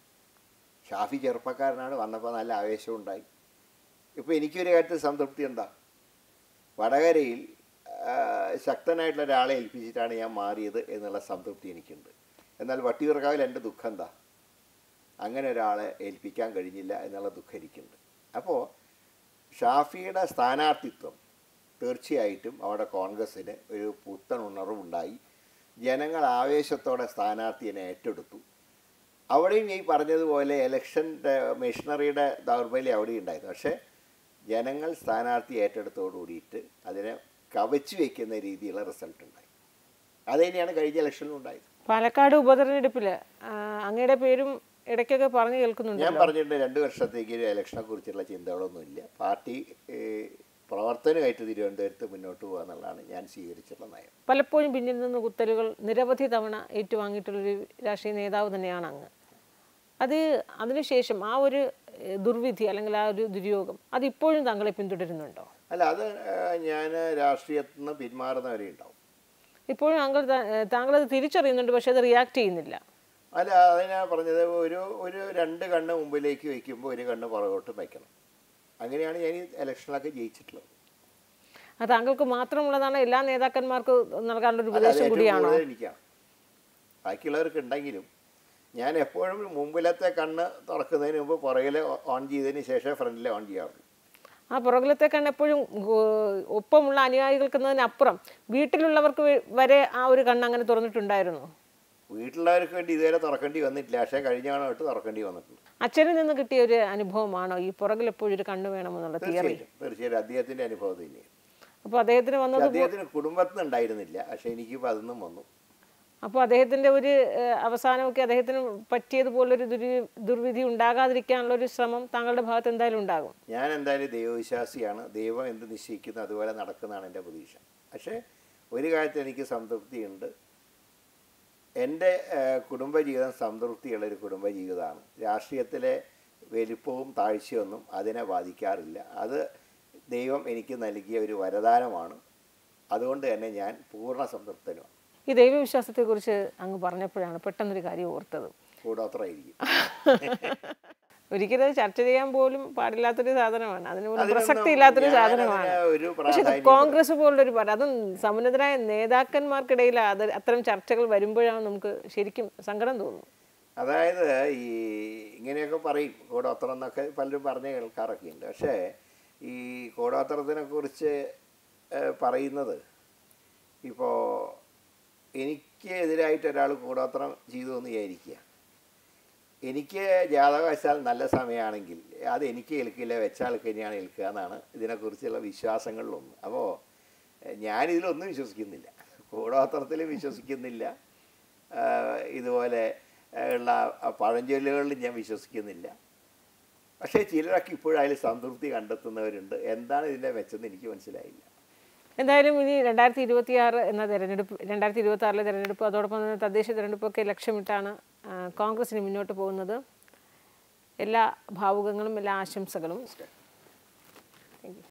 ഷാഫി ചെറുപ്പക്കാരനാണ് വന്നപ്പോൾ നല്ല ആവേശമുണ്ടായി ഇപ്പോൾ എനിക്കൊരു കാര്യത്തിൽ സംതൃപ്തി എന്താ വടകരയിൽ ആ, ശക്തനായിട്ടുള്ള ഒരാളെ ഏൽപ്പിച്ചിട്ടാണ് ഞാൻ മാറിയത് എന്നുള്ള സംതൃപ്തി എനിക്കുണ്ട് എന്നാൽ വട്ടിയൂർക്കാവിൽ എൻ്റെ ദുഃഖം എന്താ അങ്ങനെ ഒരാളെ ഏൽപ്പിക്കാൻ കഴിഞ്ഞില്ല എന്നുള്ള ദുഃഖം എനിക്കുണ്ട് അപ്പോൾ ഷാഫിയുടെ സ്ഥാനാർത്ഥിത്വം തീർച്ചയായിട്ടും അവിടെ കോൺഗ്രസ്സിന് ഒരു പുത്തൻ ഉണർവുണ്ടായി ജനങ്ങൾ ആവേശത്തോടെ സ്ഥാനാർത്ഥിയെ ഏറ്റെടുത്തു അവിടെയും ഈ പറഞ്ഞതുപോലെ ഇലക്ഷൻ്റെ മെഷീനറിയുടെ ദൗർബല്യം അവിടെ ഉണ്ടായിരുന്നു പക്ഷേ ജനങ്ങൾ സ്ഥാനാർത്ഥി ഏറ്റെടുത്തോടു കൂടിയിട്ട് അതിനെ കവച്ചു വയ്ക്കുന്ന രീതിയിലുള്ള റിസൾട്ട് ഉണ്ടായി അത് തന്നെയാണ് കഴിഞ്ഞ ഇലക്ഷനിൽ ഉണ്ടായത് പാലക്കാട് ഉപതെരഞ്ഞെടുപ്പിൽ അങ്ങയുടെ പേരും ഇടയ്ക്കൊക്കെ പറഞ്ഞു കേൾക്കുന്നുണ്ട് ഞാൻ പറഞ്ഞിട്ടുണ്ട് രണ്ട് വർഷത്തേക്ക് ഒരു ഇലക്ഷനെ കുറിച്ചുള്ള ചിന്തകളൊന്നുമില്ല പാർട്ടി ഏഹ്, പ്രവർത്തനമായിട്ട് തിരുവനന്തപുരത്ത് മുന്നോട്ട് പോകുക എന്നുള്ളതാണ് ഞാൻ സ്വീകരിച്ചിട്ടുള്ള നയം പലപ്പോഴും പിന്നിൽ നിന്ന് കുത്തലുകൾ നിരവധി തവണ ഏറ്റുവാങ്ങിയിട്ടുള്ളൊരു രാഷ്ട്രീയ നേതാവ് തന്നെയാണ് അങ്ങ് അത് അതിനുശേഷം ആ ഒരു ഏഹ്, ദുർവിധി അല്ലെങ്കിൽ ആ ഒരു ദുര്യോഗം അത് ഇപ്പോഴും താങ്കളെ പിന്തുടരുന്നുണ്ടോ അല്ല അത് ഞാൻ രാഷ്ട്രീയത്തിൽ നിന്ന് പിന്മാറുന്നവരെ ഉണ്ടാവും ഇപ്പോഴും താങ്കൾ ത- ഏഹ്, താങ്കളത് തിരിച്ചറിയുന്നുണ്ട് പക്ഷെ അത് റിയാക്ട് ചെയ്യുന്നില്ല അല്ല അതിനാ പറഞ്ഞത് ഒരു ഒരു രണ്ട് കണ്ണ് മുമ്പിലേക്ക് വയ്ക്കുമ്പോൾ ഒരു കണ്ണ് പുറകോട്ട് വയ്ക്കണം അങ്ങനെയാണ് ഞാൻ ഈ ഇലക്ഷനിലൊക്കെ ജയിച്ചിട്ടുള്ളത് അത് താങ്കൾക്ക് മാത്രമുള്ളതാണ് എല്ലാ നേതാക്കന്മാർക്കും നൽകാനുള്ള ഒരു അത് ഉപദേശം ഏറ്റവും കൂടിയാണോ കൂടുതൽ എനിക്കാണ് ബാക്കിയുള്ളവർക്ക് ഉണ്ടെങ്കിലും ഞാൻ എപ്പോഴും മുമ്പിലത്തെ കണ്ണ് തുറക്കുന്നതിന് മുമ്പ് പുറകിലെ ഓൺ ചെയ്തതിന് ശേഷം ഫ്രണ്ടിലെ ഓൺ ചെയ്യാറുള്ളൂ ആ പുറകിലത്തെ കണ്ണ് എപ്പോഴും ഗോ- ഒപ്പമുള്ള അനുയായികൾക്കുന്നതിനപ്പുറം വീട്ടിലുള്ളവർക്ക് വെ- വരെ ആ ഒരു കണ്ണ് അങ്ങനെ തുറന്നിട്ടുണ്ടായിരുന്നു വീട്ടിലുള്ളവർക്ക് വേണ്ടി ഇതുവരെ തുറക്കേണ്ടി വന്നിട്ടില്ല പക്ഷേ കഴിഞ്ഞ തവണ തൊട്ട് തുറക്കേണ്ടി വന്നിട്ടുണ്ട് അച്ഛനിൽ നിന്ന് കിട്ടിയ ഒരു അനുഭവമാണോ ഈ പുറകിൽ എപ്പോഴും ഒരു കണ്ണ് വേണമെന്നുള്ള തിയറി തീർച്ചയായിട്ടും തീർച്ചയായിട്ടും അദ്ദേഹത്തിൻ്റെ അനുഭവം തന്നെയാണ് അപ്പോൾ അദ്ദേഹത്തിന് വന്നത് അദ്ദേഹത്തിന് കുടുംബത്തിൽ നിന്ന് ഉണ്ടായിരുന്നില്ല പക്ഷേ എനിക്കിപ്പോൾ അതൊന്നും വന്നു അപ്പോൾ അദ്ദേഹത്തിൻ്റെ ഒരു ഏഹ്, അവസാനമൊക്കെ അദ്ദേഹത്തിന് പറ്റിയതുപോലൊരു ദുരി ദുർവിധി ഉണ്ടാകാതിരിക്കാനുള്ള ഒരു ശ്രമം താങ്കളുടെ ഭാഗത്ത് എന്തായാലും ഉണ്ടാകും ഞാൻ എന്തായാലും ദൈവവിശ്വാസിയാണ് ദൈവം എന്ത് നിശ്ചയിക്കുന്നു അതുപോലെ നടക്കുന്നതാണ് എൻ്റെ പ്രതീക്ഷ പക്ഷേ ഒരു കാര്യത്തിൽ എനിക്ക് സംതൃപ്തിയുണ്ട് എൻ്റെ ഏഹ്, കുടുംബജീവിതം സംതൃപ്തിയുള്ള ഒരു കുടുംബജീവിതമാണ് രാഷ്ട്രീയത്തിലെ വലിപ്പവും താഴ്ചയൊന്നും അതിനെ ബാധിക്കാറില്ല അത് ദൈവം എനിക്ക് നൽകിയ ഒരു വരദാനമാണ് അതുകൊണ്ട് തന്നെ ഞാൻ പൂർണ്ണ സംതൃപ്തനുമാണ് ഈ ദൈവവിശ്വാസത്തെക്കുറിച്ച് അങ്ങ് പറഞ്ഞപ്പോഴാണ് പെട്ടെന്നൊരു കാര്യം ഓർത്തത് കൂടോത്രമായിരിക്കും ഒരിക്കലും അത് ചർച്ച ചെയ്യാൻ പോലും പാടില്ലാത്തൊരു സാധനമാണ് അതിന് പോലും അതിനൊന്നും പ്രസക്തി ഇല്ലാത്തൊരു ഞാൻ സാധനമാണ് അതിന് ഒരു പക്ഷെ ഇത് പ്രാധാന്യം കോൺഗ്രസ് പോലുള്ളൊരു പാർട്ടി അതും സമുന്നതരായ നേതാക്കന്മാർക്കിടയിൽ അത് അത്തരം ചർച്ചകൾ വരുമ്പോഴാണ് നമുക്ക് ശരിക്കും സങ്കടം തോന്നുന്നു അതായത് ഈ ഇങ്ങനെയൊക്കെ പറയും കൂടോത്രം എന്നൊക്കെ പലരും പറഞ്ഞ് കേൾക്കാറൊക്കെ ഉണ്ട് പക്ഷേ ഈ കൂടോത്രത്തിനെ കുറിച്ച് ഏഹ്, പറയുന്നത് ഇപ്പോൾ എനിക്ക് എതിരായിട്ട് ഒരാൾ കൂടോത്രം ചെയ്തു എന്ന് വിചാരിക്കുക എനിക്ക് ജാതകവശാൽ നല്ല സമയമാണെങ്കിൽ അത് എനിക്ക് ഏൽക്കില്ല വെച്ച ആൾക്ക് തന്നെയാണ് ഏൽക്കുക എന്നാണ് ഇതിനെക്കുറിച്ചുള്ള വിശ്വാസങ്ങളിലൊന്ന് അപ്പോൾ ഞാനിതിലൊന്നും വിശ്വസിക്കുന്നില്ല കൂടോത്രത്തിലും വിശ്വസിക്കുന്നില്ല ആ, ഇതുപോലെ ഉള്ള പഴഞ്ചൊല്ലുകളിലും ഞാൻ വിശ്വസിക്കുന്നില്ല പക്ഷേ ചിലരൊക്കെ ഇപ്പോഴും അതിൽ സംതൃപ്തി കണ്ടെത്തുന്നവരുണ്ട് എന്താണ് ഇതിൻ്റെ മെച്ചെന്ന് എനിക്ക് മനസ്സിലായില്ല എന്തായാലും ഇനി രണ്ടായിരത്തി ഇരുപത്തി ആറ് എന്ന തെരഞ്ഞെടുപ്പ് രണ്ടായിരത്തി ഇരുപത്തി ആറിലെ തെരഞ്ഞെടുപ്പ് അതോടൊപ്പം തന്നെ തദ്ദേശ തെരഞ്ഞെടുപ്പൊക്കെ ലക്ഷ്യമിട്ടാണ് ആ, കോൺഗ്രസിന് മുന്നോട്ട് പോകുന്നത് എല്ലാ ഭാവുകങ്ങളും എല്ലാ ആശംസകളും താങ്ക് യു